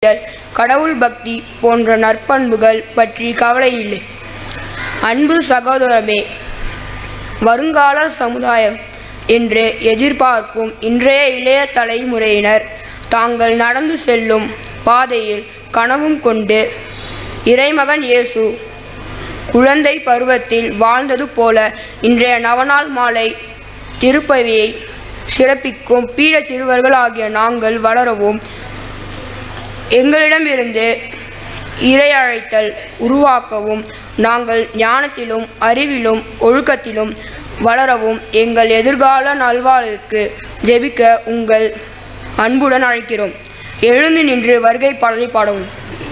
கடவுள் பக்தி போன்ற நற்பண்புகள் பற்றி கவலை இல்லை அன்பு சகோதரமே வருங்கால சமுதாயம் என்று எதிர்பார்க்கும் இன்றைய இளைய தலைமுறையினர் தாங்கள் நடந்து செல்லும் பாதையில் கனவும் கொண்டு இறைமகன் இயேசு குழந்தை பருவத்தில் வாழ்ந்தது போல இன்றைய நவநாள் மாலை திருப்பவியை சிறப்பிக்கும் பீட சிறுவர்கள் ஆகிய நாங்கள் வளரவும் எங்களிடமிருந்து இறை அழைத்தல் உருவாக்கவும் நாங்கள் ஞானத்திலும் அறிவிலும் ஒழுக்கத்திலும் வளரவும் எங்கள் எதிர்கால நல்வாழ்விற்கு ஜெபிக்க உங்கள் அன்புடன் அழைக்கிறோம் எழுந்து நின்று வருகை பாடலை பாடவும்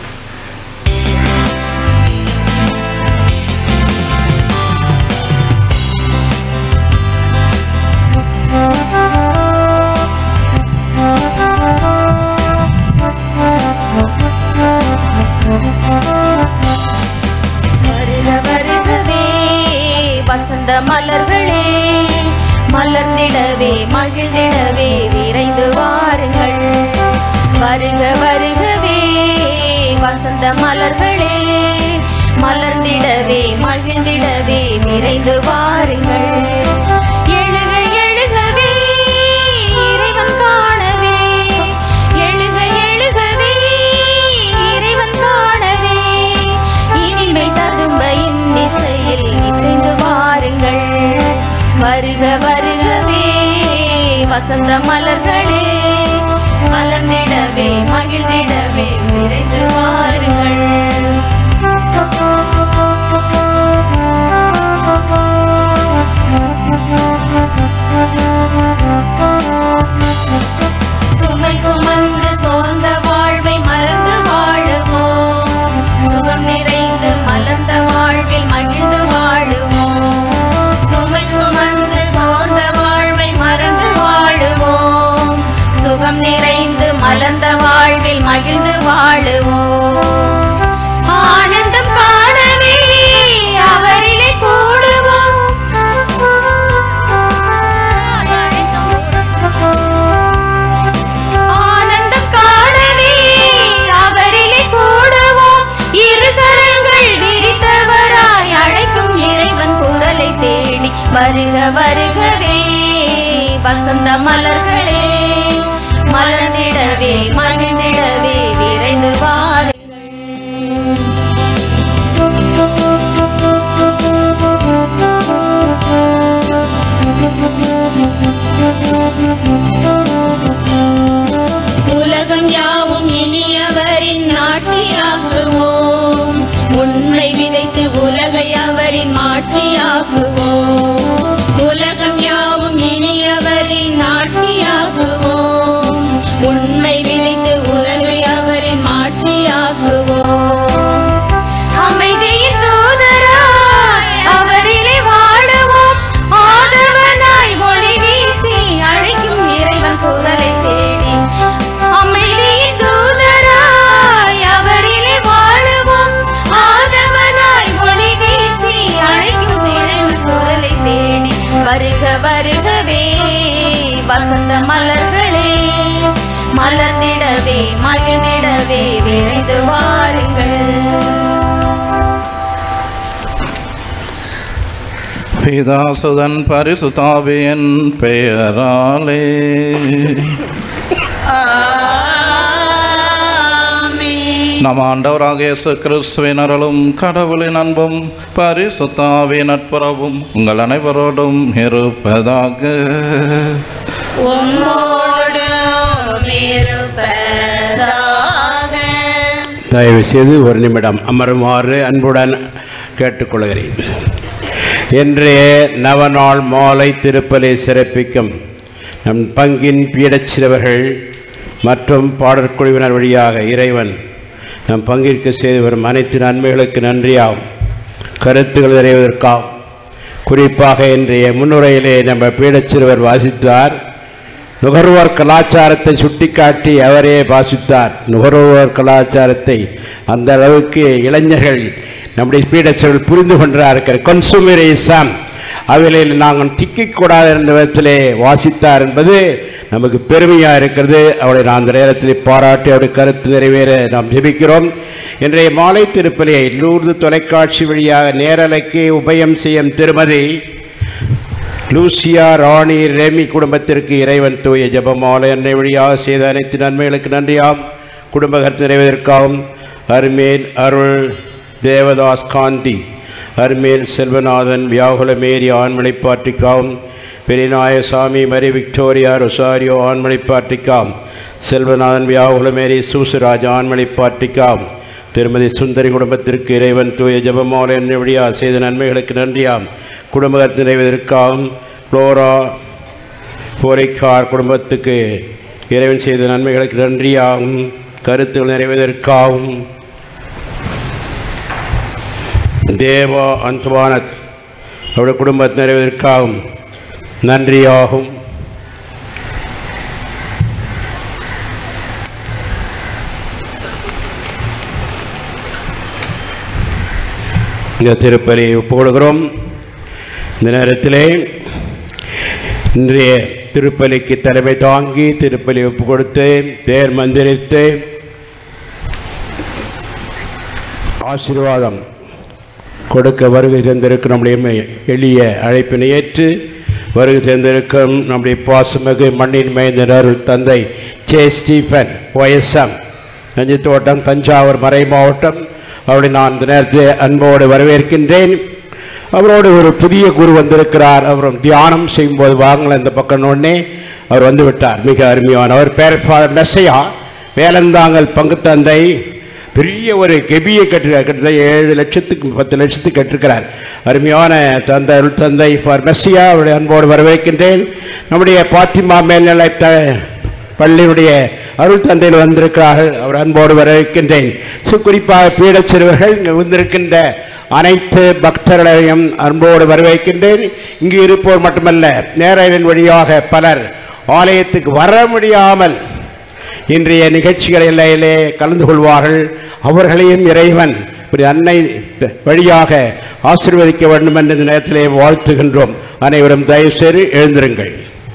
வருக வருகவே வசந்த மலர்களே மலர்ந்திடவே மகிழ்ந்திடவே விரைந்து வாருங்கள் வருக வருகவே வசந்த மலர்களே மலர்ந்திடவே மகிழ்ந்திடவே விரைந்து வாருங்கள் எழுக எழுகவே இறைவன் காணவே எழுக எழுகவே இறைவன் காணவே இனிமை தரும்ப இன்னிசையில் இசைந்து வாருங்கள் வருக வருகவே வசந்த மலர்களே மலர்ந்திடவே மகிழ்ந்திடவே விரைந்து வாருங்கள் சுமை சுமந்து சோர்ந்த வாழ்வை மறந்து வாழுவோம் சுகம் நிறைந்து மலர்ந்த வாழ்வில் மகிழ்ந்து வாழுவோம் சுமை சுமந்து சோர்ந்த வாழ்வை மறந்து வாழுவோம் சுகம் நிறைந்து மலர்ந்த வாழ்வில் மகிழ்ந்து வாழுவோம் ஆனந்தம் காணவே அவரிலே கூடுவோம் ஆனந்தம் காணவே அவரிலே கூடுவோம் இருகரங்கள் விரித்தவராய் அழைக்கும் இறைவன் குரலை தேடி வருக வருகவே வசந்த மலர்களே மலர்ந்திடவே மகிழ்ந்திடவே விரைந்து வாருங்கள் உலகம் யாவும் இனியவரின் ஆட்சியாக்குவோம் உண்மை விதைத்து உலகை அவரின் மாட்சியாக்குவோம் உலகம் யாவும் இனியவரின் ஆட்சியாக்குவோம் உண்மை விதைத்து உலகை அவரின் மாட்சியாக்குவோம் அமைதியின் தூதராய் அவரிலே வாழுவோம் ஆதவனாய் ஒளி வீசி அழைக்கும் இறைவன் குரலை தேடி அமைதியின் தூதராய் அவரிலே வாழுவோம் ஆதவனாய் ஒளி வீசி அழைக்கும் இறைவன் குரலை தேடி வருக வருகவே வசந்த மலர்களே மலர்ந்திடவே மகிழ்ந்திடவே விரைந்து வாருங்கள் பிதாசுதன் பரிசுத்தாவியின் பெயராலே நம் ஆண்டவராக இயேசு கிறிஸ்துவின் அருளும் கடவுளின் அன்பும் பரிசுத்தாவின் நட்புறவும் உங்கள் அனைவரோடும் இருப்பதாக தயவு செய்து ஒரு நிமிடம் அமருமாறு அன்புடன் கேட்டுக்கொள்கிறேன் இன்றைய நவநாள் மாலை திருப்பலை சிறப்பிக்கும் நம் பங்கின் பீடச்சிறவர்கள் மற்றும் பாடற்குழுவினர் வழியாக இறைவன் நம் பங்கிற்கு செய்து வரும் அனைத்து நன்மைகளுக்கு நன்றியாகும் கருத்துக்கள் நிறைவதற்காகும் குறிப்பாக இன்றைய முன்னுரையிலே நம்ம பீடச்சிறுவர் வாசித்தார் நுகர்வோர் கலாச்சாரத்தை சுட்டிக்காட்டி அவரே வாசித்தார் நுகர்வோர் கலாச்சாரத்தை அந்த அளவுக்கு இளைஞர்கள் நம்முடைய பீடச்சர்கள் புரிந்து கொண்டார்கள் கன்சூமரிசம் அவைகளில் நாங்கள் திக்கக்கூடாது என்ற விதத்திலே வாசித்தார் என்பது நமக்கு பெருமையாக இருக்கிறது அவளை நான் அந்த நேரத்தில் பாராட்டி அவருடைய கருத்து நிறைவேற நாம் ஜெபிக்கிறோம் இன்றைய மாலை திருப்பலியை லூர்து தொலைக்காட்சி வழியாக நேரலைக்கு உபயம் செய்யும் திருமதி லூசியா ராணி ரெமி குடும்பத்திற்கு இறைவன் தூய ஜெபமாலை அன்னை வழியாக செய்த அனைத்து நன்மைகளுக்கு நன்றியாம் குடும்ப கருத்து நிறைவதற்காகவும் அருமேல் அருள் தேவதாஸ் காந்தி அருமேல் செல்வநாதன் வியாகுல மேரி ஆண்மனை பாட்டிக்காவும் பெரியநாயசாமி மரி விக்டோரியா ரொசாரியோ ஆண்மனை பாட்டிக்காம் செல்வநாதன் வியாகுல மேரி சூசுராஜ் ஆண்மனை பாட்டிக்காம் திருமதி சுந்தரி குடும்பத்திற்கு இறைவன் தூய ஜெபமாலை அன்னை வழியாக செய்த நன்மைகளுக்கு நன்றியாம் குடும்பத்தை நிறைவதற்காகவும் ஃப்ளோரா போரைக்கார் குடும்பத்துக்கு இறைவன் செய்த நன்மைகளுக்கு நன்றியாகும் கருத்துகள் நிறைவதற்காகவும் தேவா அந்துவானத் அவருடைய குடும்பத்தை நிறைவதற்காகவும் நன்றியாகும் இந்த திருப்பலியை ஒப்புக்கொள்கிறோம் இந்த நேரத்திலே இன்றைய திருப்பலிக்கு தலைமை தாங்கி திருப்பலி ஒப்பு கொடுத்து தேர் மந்திரித்து ஆசீர்வாதம் கொடுக்க வருகை தந்திருக்கும் நம்முடைய எளிய அழைப்பினை ஏற்று வருகை தந்திருக்கும் நம்முடைய பாசமிகு மண்ணின் மைந்தர் அருள் தந்தை ஜே ஸ்டீஃபன் ஒயசம் நஞ்சு தோட்டம் தஞ்சாவூர் மறை மாவட்டம் அவரை நான் இந்த நேரத்தில் அன்போடு வரவேற்கின்றேன் அவரோடு ஒரு புதிய குரு வந்திருக்கிறார் அவரும் தியானம் செய்யும்போது வாங்கல இந்த பக்கம் உடனே அவர் வந்து விட்டார் மிக அருமையானவர் பேர் ஃபாதர் மெஸ்ஸையா வேலந்தாங்கல் பங்கு தந்தை பெரிய ஒரு கெபியை கட்டிருக்கார் கிட்டத்தட்ட ஏழு லட்சத்துக்கு பத்து லட்சத்துக்கு கட்டிருக்கிறார் அருமையான தந்தை அருள் தந்தை ஃபார் மெஸ்ஸியா அவருடைய அன்போடு வரவேற்கின்றேன் நம்முடைய பாத்திமா மேல்நிலை த பள்ளியினுடைய அருள் தந்தையில் வந்திருக்கிறார்கள் அவர் அன்போடு வரவேற்கின்றேன் சு குறிப்பாக பீடச் சிறுவர்கள் இங்கு வந்திருக்கின்ற அனைத்து பக்தர்களையும் அன்போடு வரவேற்கின்றேன் இங்கு இருப்போர் மட்டுமல்ல நேரவின் வழியாக பலர் ஆலயத்துக்கு வர முடியாமல் இன்றைய நிகழ்ச்சிகளிலே கலந்து கொள்வார்கள் அவர்களையும் இறைவன் இப்படி அன்னை வழியாக ஆசீர்வதிக்க வேண்டும் என்ற இந்த நேரத்திலே வாழ்த்துகின்றோம் அனைவரும் தயவு செய்து எழுந்திருங்கள்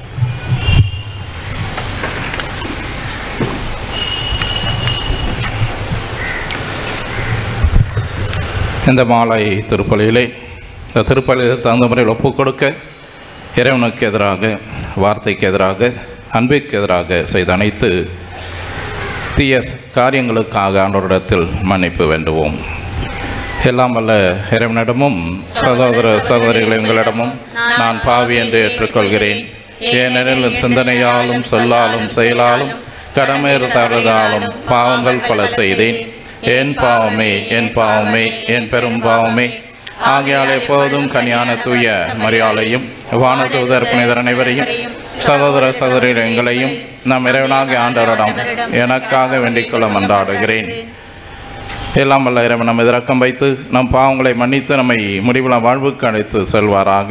இந்த மாலை திருப்பலியிலே இந்த திருப்பலியில் தகுந்த முறையில் ஒப்புக் கொடுக்க இறைவனுக்கு எதிராக வார்த்தைக்கு எதிராக அன்பிற்கு எதிராக செய்த அனைத்து தீய காரியங்களுக்காக ஆண்டவரிடத்தில் மன்னிப்பு வேண்டுவோம் எல்லாம் வல்ல இறைவனிடமும் சகோதர சகோதரிகள் எங்களிடமும் நான் பாவி என்று ஏற்றுக்கொள்கிறேன் ஏனெனில் சிந்தனையாலும் சொல்லாலும் செயலாலும் கடமை தவறுதாலும் பாவங்கள் பல செய்தேன் என் பாவமே என் பாவமே என் பெரும் பாவமே ஆகையால் எப்போதும் கனியான தூய மரியாதையும் வானதூதர் புனிதர் அனைவரையும் சகோதர சகோதரிகள் எங்களையும் நம் இறைவனாகிய ஆண்டவரிடம் எனக்காக வேண்டிக்கொள்ள மன்றாடுகிறேன் எல்லாம் வல்ல இறைவன் நம்ம இரக்கம் வைத்து நம் பாவங்களை மன்னித்து நம்மை முடிவுல வாழ்வுக்கு அழைத்து செல்வாராக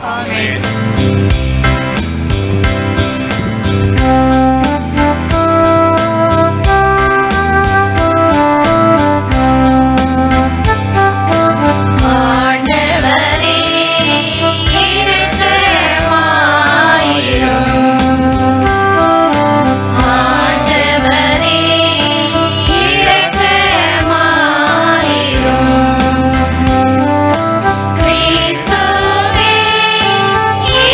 ஆண்டவரே இரக்கமாயிரும் ஆண்டவரே இரக்கமாயிரும் கிறிஸ்துவே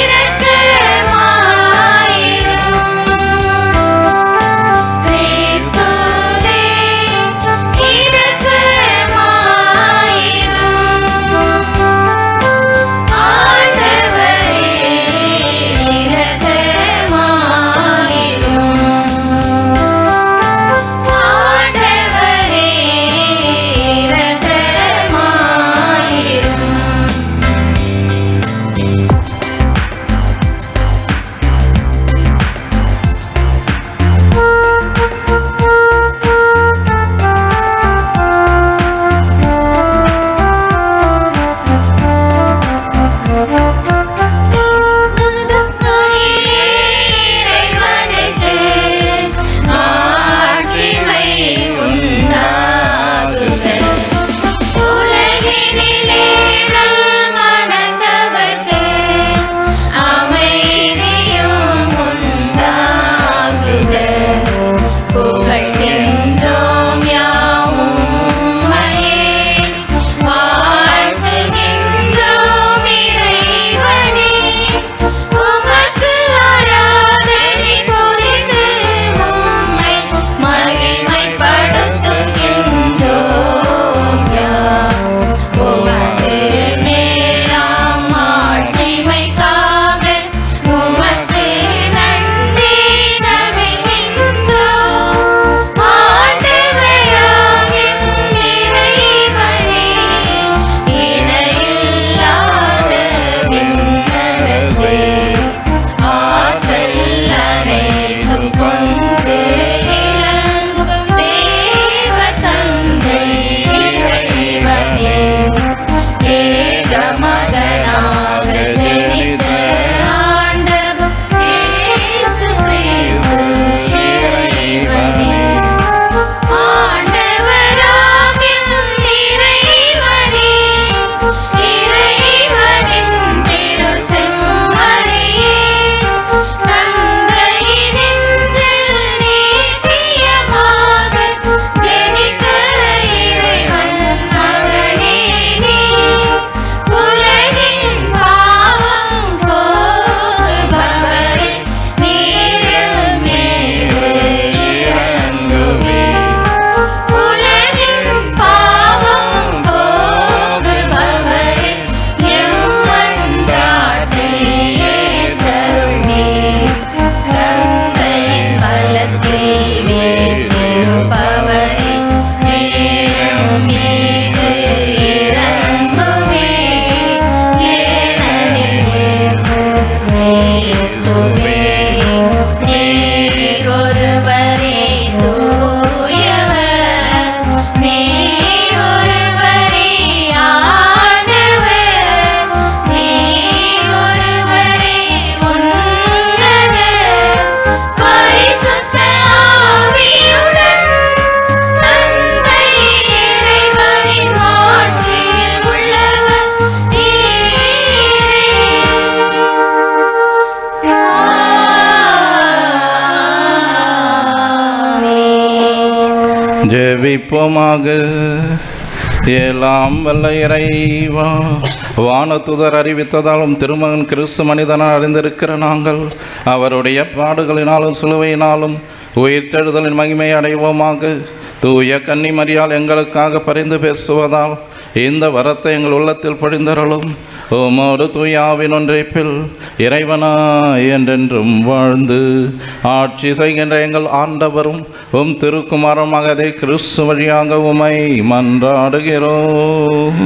ஜெபிப்போமாக எல்லாம் வல்ல இறைவா வானத்துதர் அறிவித்ததாலும் திருமகன் கிறிஸ்து மனிதனால் அறிந்திருக்கிற நாங்கள் அவருடைய பாடுகளினாலும் சிலுவையினாலும் உயிர்த்தெழுதலின் மகிமை அடைவோமாக தூய கன்னிமரியால் எங்களுக்காக பரிந்து பேசுவதால் இந்த வரத்தை எங்கள் உள்ளத்தில் பொழிந்தருளும் உமோடு தூயாவின் ஒன்றைப்பில் இறைவனா என்றென்றும் வாழ்ந்து ஆட்சி செய்கின்ற எங்கள் ஆண்டவரும் உம் திருக்குமாரமாக அதை கிறிஸ்து வழியாக உமை மன்றாடுகிறோம்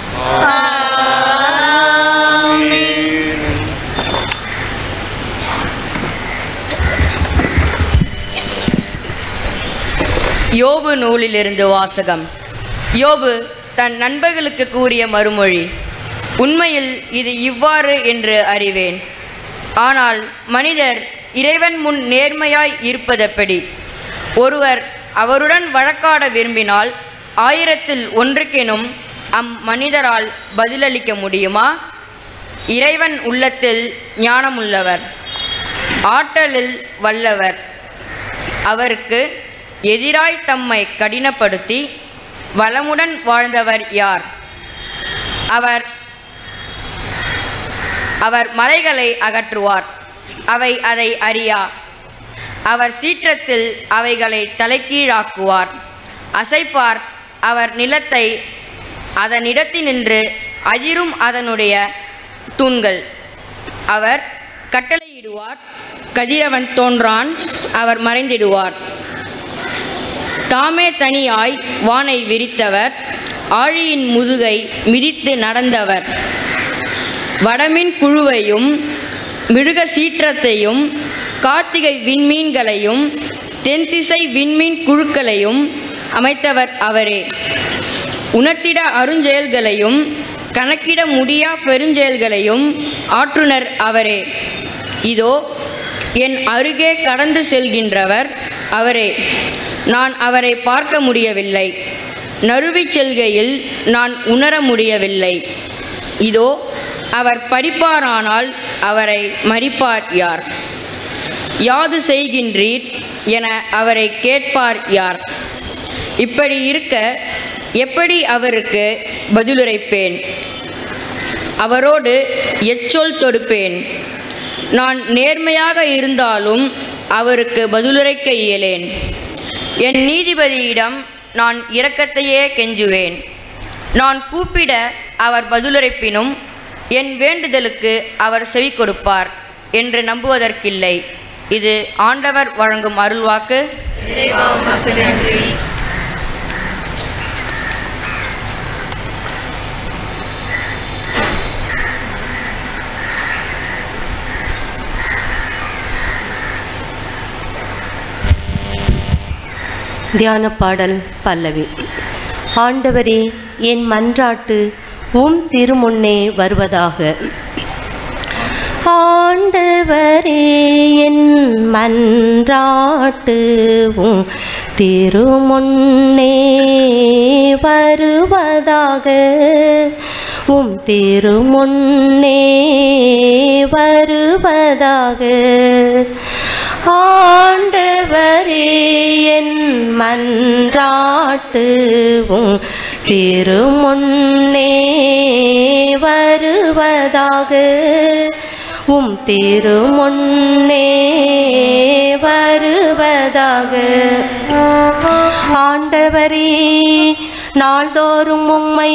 யோபு நூலிலிருந்து வாசகம் யோபு தன் நண்பர்களுக்கு கூறிய மறுமொழி உண்மையில் இது இவ்வாறு என்று அறிவேன் ஆனால் மனிதர் இறைவன் முன் நேர்மையாய் இருப்பதெப்படி ஒருவர் அவருடன் வழக்காட விரும்பினால் ஆயிரத்தில் ஒன்றுக்கெனும் அம் மனிதரால் பதிலளிக்க முடியுமா இறைவன் உள்ளத்தில் ஞானமுள்ளவர் ஆற்றலில் வல்லவர் அவருக்கு எதிராய் தம்மை கடினப்படுத்தி வளமுடன் வாழ்ந்தவர் யார் அவர் அவர் மலைகளை அகற்றுவார் அவை அதை அறியா அவர் சீற்றத்தில் அவைகளை தலைகீழாக்குவார் அசைப்பார் அவர் நிலத்தை அதனிடத்தினின்று அதிரும் அதனுடைய தூண்கள் அவர் கட்டளையிடுவார் கதிரவன் தோன்றான் அவர் மறைந்திடுவார் தாமே தனியாய் வானை விரித்தவர் ஆழியின் முதுகை மிதித்து நடந்தவர் வடமின் குழுவையும் மிருக சீற்றத்தையும் கார்த்திகை விண்மீன்களையும் தென்திசை விண்மீன் குழுக்களையும் அமைத்தவர் அவரே உணர்த்திட அருஞ்செயல்களையும் கணக்கிட முடியா பெருஞ்செயல்களையும் ஆற்றுனர் அவரே இதோ என் அருகே கடந்து செல்கின்றவர் அவரே நான் அவரை பார்க்க முடியவில்லை நறுவிச் செல்கையில் நான் உணர முடியவில்லை இதோ அவர் பறிப்பாரானால் அவரை மறிப்பார் யார் யாது செய்கின்றீர் என அவரை கேட்பார் யார் இப்படி இருக்க எப்படி அவருக்கு பதிலுரைப்பேன் அவரோடு எச்சொல் தொடுப்பேன் நான் நேர்மையாக இருந்தாலும் அவருக்கு பதிலுரைக்க இயலேன் என் நீதிபதியிடம் நான் இரக்கத்தையே கெஞ்சுவேன் நான் கூப்பிட அவர் பதிலுரைப்பினும் என் வேண்டுதலுக்கு அவர் செவி கொடுப்பார் என்று நம்புவதற்கில்லை இது ஆண்டவர் வழங்கும் அருள்வாக்கு தியான பாடல் பல்லவி ஆண்டவரே என் மன்றாட்டு உம் திருமுன்னே வருவதாக ஆண்டவரே என் மன்றாட்டு உம் திருமுன்னே வருவதாக உம் திருமுன்னே வருவதாக ஆண்டவரே என் மன்றாட்டு உம் திருமுன்னே வருவதாக உம் திருமுன்னே வருவதாக ஆண்டவரே நாள்தோறும் உம்மை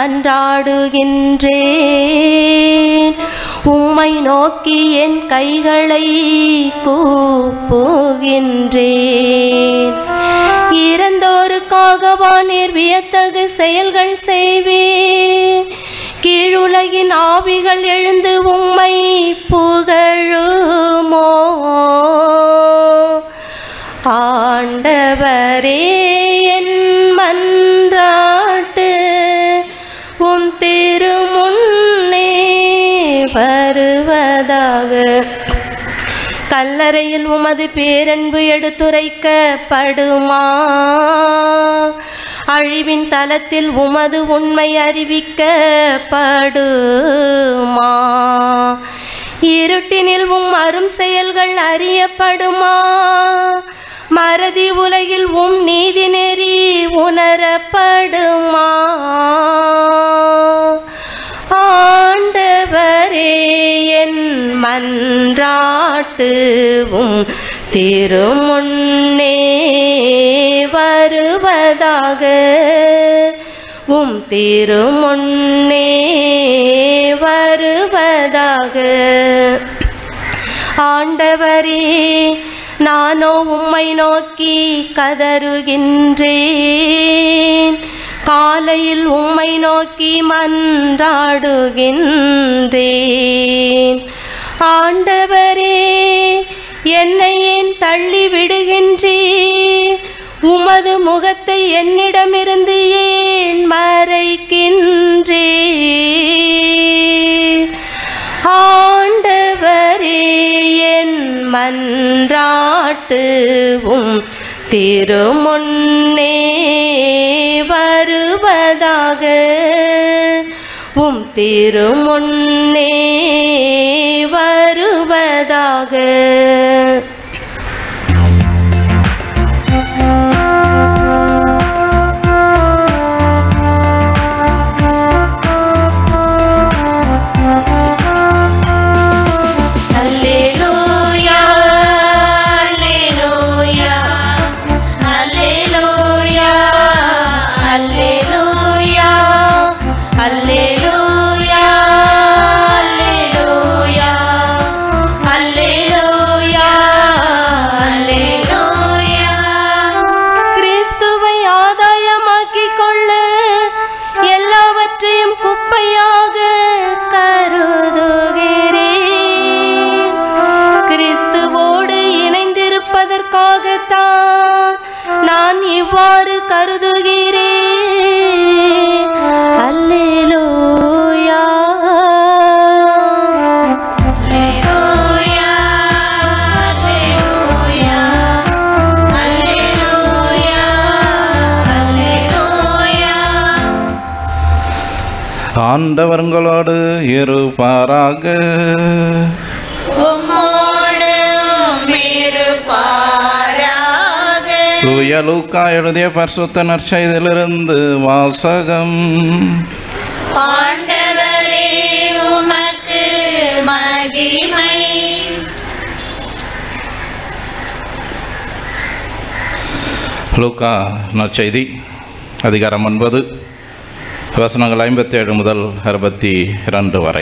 மன்றாடுகின்றேன் உம்மை நோக்கி என் கைகளை கூப்புகின்றேன் இறந்தோருக்காகவா நீர் வியத்தகு செயல்கள் செய்வீர் கீழுலகின் ஆவிகள் எழுந்து உம்மை புகழுமோ ஆண்டவரே என் மன்றாட்டு உம் திருமுன்னே வருவதாக கல்லறையில் உமது பேரன்பு எடுத்துரைக்கப்படுமா அழிவின் தலத்தில் உமது உண்மை அறிவிக்கப்படுமா இருட்டினில் உம் அரும் செயல்கள் அறியப்படுமா மறதி உலகில் உம் நீதி நெறி தரப்படுமா ஆண்டவரே என் மன்றாட்டுவும் திருமுன்னே வருவதாக உம் திருமுன்னே வருவதாக ஆண்டவரே நானோ உம்மை நோக்கி கதறுகின்றேன் காலையில் உம்மை நோக்கி மன்றாடுகின்றேன் ஆண்டவரே என்னை ஏன் தள்ளி விடுகின்றீர் உமது முகத்தை என்னிடமிருந்து ஏன் மறைக்கின்றீர் ஆண்டவரே என் மன்றாட்டுவும் திருமுன்னே வருவதாக உம் திருமுன்னே வருவதாக Alleluia, alleluia, alleluia, alleluia, alleluia, alleluia, alleluia, alleluia. கிறிஸ்துவை ஆதாயமாக்கிக் கொள்ள எல்லாவற்றையும் குப்பையாக கருதுகிறேன் கிறிஸ்துவோடு இணைந்திருப்பதற்காகத்தான் நான் இவ்வாறு கருதுகிறேன் அல்லேலூயா Alleluia, alleluia, alleluia, alleluia. ஆண்டவர்களோடு இருப்பாராக உம்மோடு இருப்பாராக. தூய லூக்கா எழுதிய பரிசுத்த நற்செய்தியிலிருந்து வாசகம் ஆண்டவரே உமக்கு மகிமை லூக்கா நற்செய்தி அதிகாரம் ஒன்பது வசனங்கள் ஐம்பத்தேழு முதல் அறுபத்தி இரண்டு வரை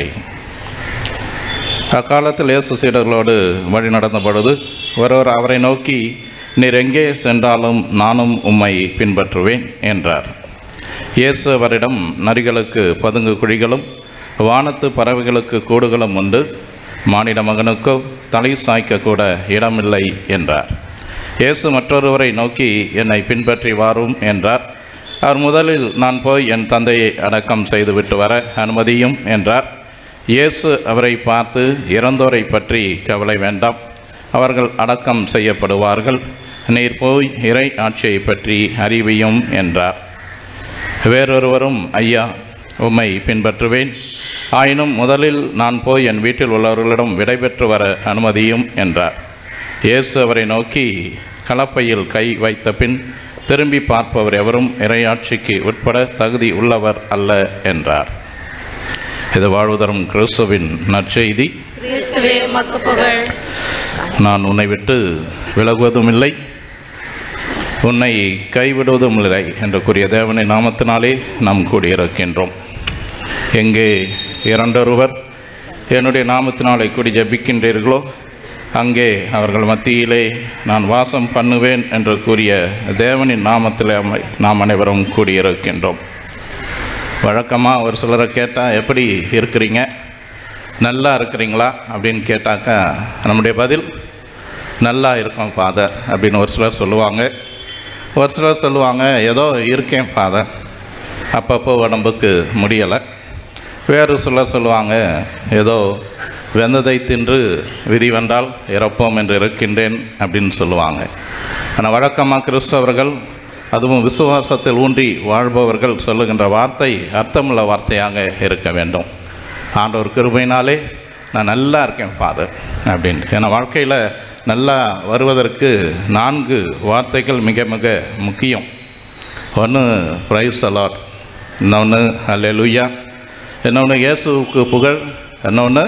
அக்காலத்தில் இயேசு சீடர்களோடு வழி நடந்த பொழுது ஒருவர் அவரை நோக்கி நீர் எங்கே சென்றாலும் நானும் உம்மை பின்பற்றுவேன் என்றார் இயேசு அவரிடம் நரிகளுக்கு பதுங்கு குழிகளும் வானத்து பறவைகளுக்கு கூடுகளும் உண்டு மானிட மகனுக்கோ தலை சாய்க்க கூட இடமில்லை என்றார் இயேசு மற்றொருவரை நோக்கி என்னை பின்பற்றி வாரும் என்றார் அவர் முதலில் நான் போய் என் தந்தையை அடக்கம் செய்துவிட்டு வர அனுமதியும் என்றார் இயேசு அவரை பார்த்து இறந்தோரை பற்றி கவலை வேண்டாம் அவர்கள் அடக்கம் செய்யப்படுவார்கள் நீர் போய் இறை ஆட்சியை பற்றி அறிவியும் என்றார் வேறொருவரும் ஐயா உம்மை பின்பற்றுவேன் ஆயினும் முதலில் நான் போய் என் வீட்டில் உள்ளவர்களிடம் விடைபெற்று வர அனுமதியும் என்றார் இயேசு அவரை நோக்கி கலப்பையில் கை வைத்த பின் திரும்பி பார்ப்பவர் எவரும் இறையாட்சிக்கு உட்பட தகுதி உள்ளவர் அல்ல என்றார் இது வாழ்வுதரும் கிறிஸ்துவின் நற்செய்தி கிறிஸ்துவே உமக்கு புகழ் நான் உன்னை விட்டு விலகுவதும் இல்லை உன்னை கைவிடுவதும் இல்லை என்று கூறிய தேவனை நாமத்தினாலே நாம் கூடியிருக்கின்றோம் எங்கே இரண்டொருவர் என்னுடைய நாமத்தினாலே கூடி ஜெபிக்கின்றீர்களோ அங்கே அவர்கள் மத்தியிலே நான் வாசம் பண்ணுவேன் என்று கூறிய தேவனின் நாமத்தில் அமை- நாம் அனைவரும் கூடியிருக்கின்றோம் வழக்கமாக ஒரு சிலரை கேட்டால் எப்படி இருக்கிறீங்க நல்லா இருக்கிறீங்களா அப்படின்னு கேட்டாக்கா நம்முடைய பதில் நல்லா இருக்கோம் ஃபாதர் அப்படின்னு ஒரு சிலர் சொல்லுவாங்க ஒரு சிலர் சொல்லுவாங்க ஏதோ இருக்கேன் ஃபாதர் அப்பப்போ உடம்புக்கு முடியலை வேறு சிலர் சொல்லுவாங்க ஏதோ வெந்ததை தின்று விதி வந்தால் இறப்போம் என்று இருக்கின்றேன் அப்படின்னு சொல்லுவாங்க ஆனால் வழக்கமாக கிறிஸ்தவர்கள் அதுவும் விசுவாசத்தில் ஊன்றி வாழ்பவர்கள் சொல்லுகின்ற வார்த்தை அர்த்தமுள்ள வார்த்தையாக இருக்க வேண்டும் ஆண்டவர் கிருபையினாலே நான் நல்லா இருக்கேன் ஃபாதர் அப்படின்ட்டு ஏன்னா வாழ்க்கையில் நல்லா வருவதற்கு நான்கு வார்த்தைகள் மிக மிக முக்கியம் ஒன்று ப்ரைஸ் அலாட் இன்னொன்று அல்லேலூயா இன்னொன்று இயேசுவுக்கு புகழ் இன்னொன்று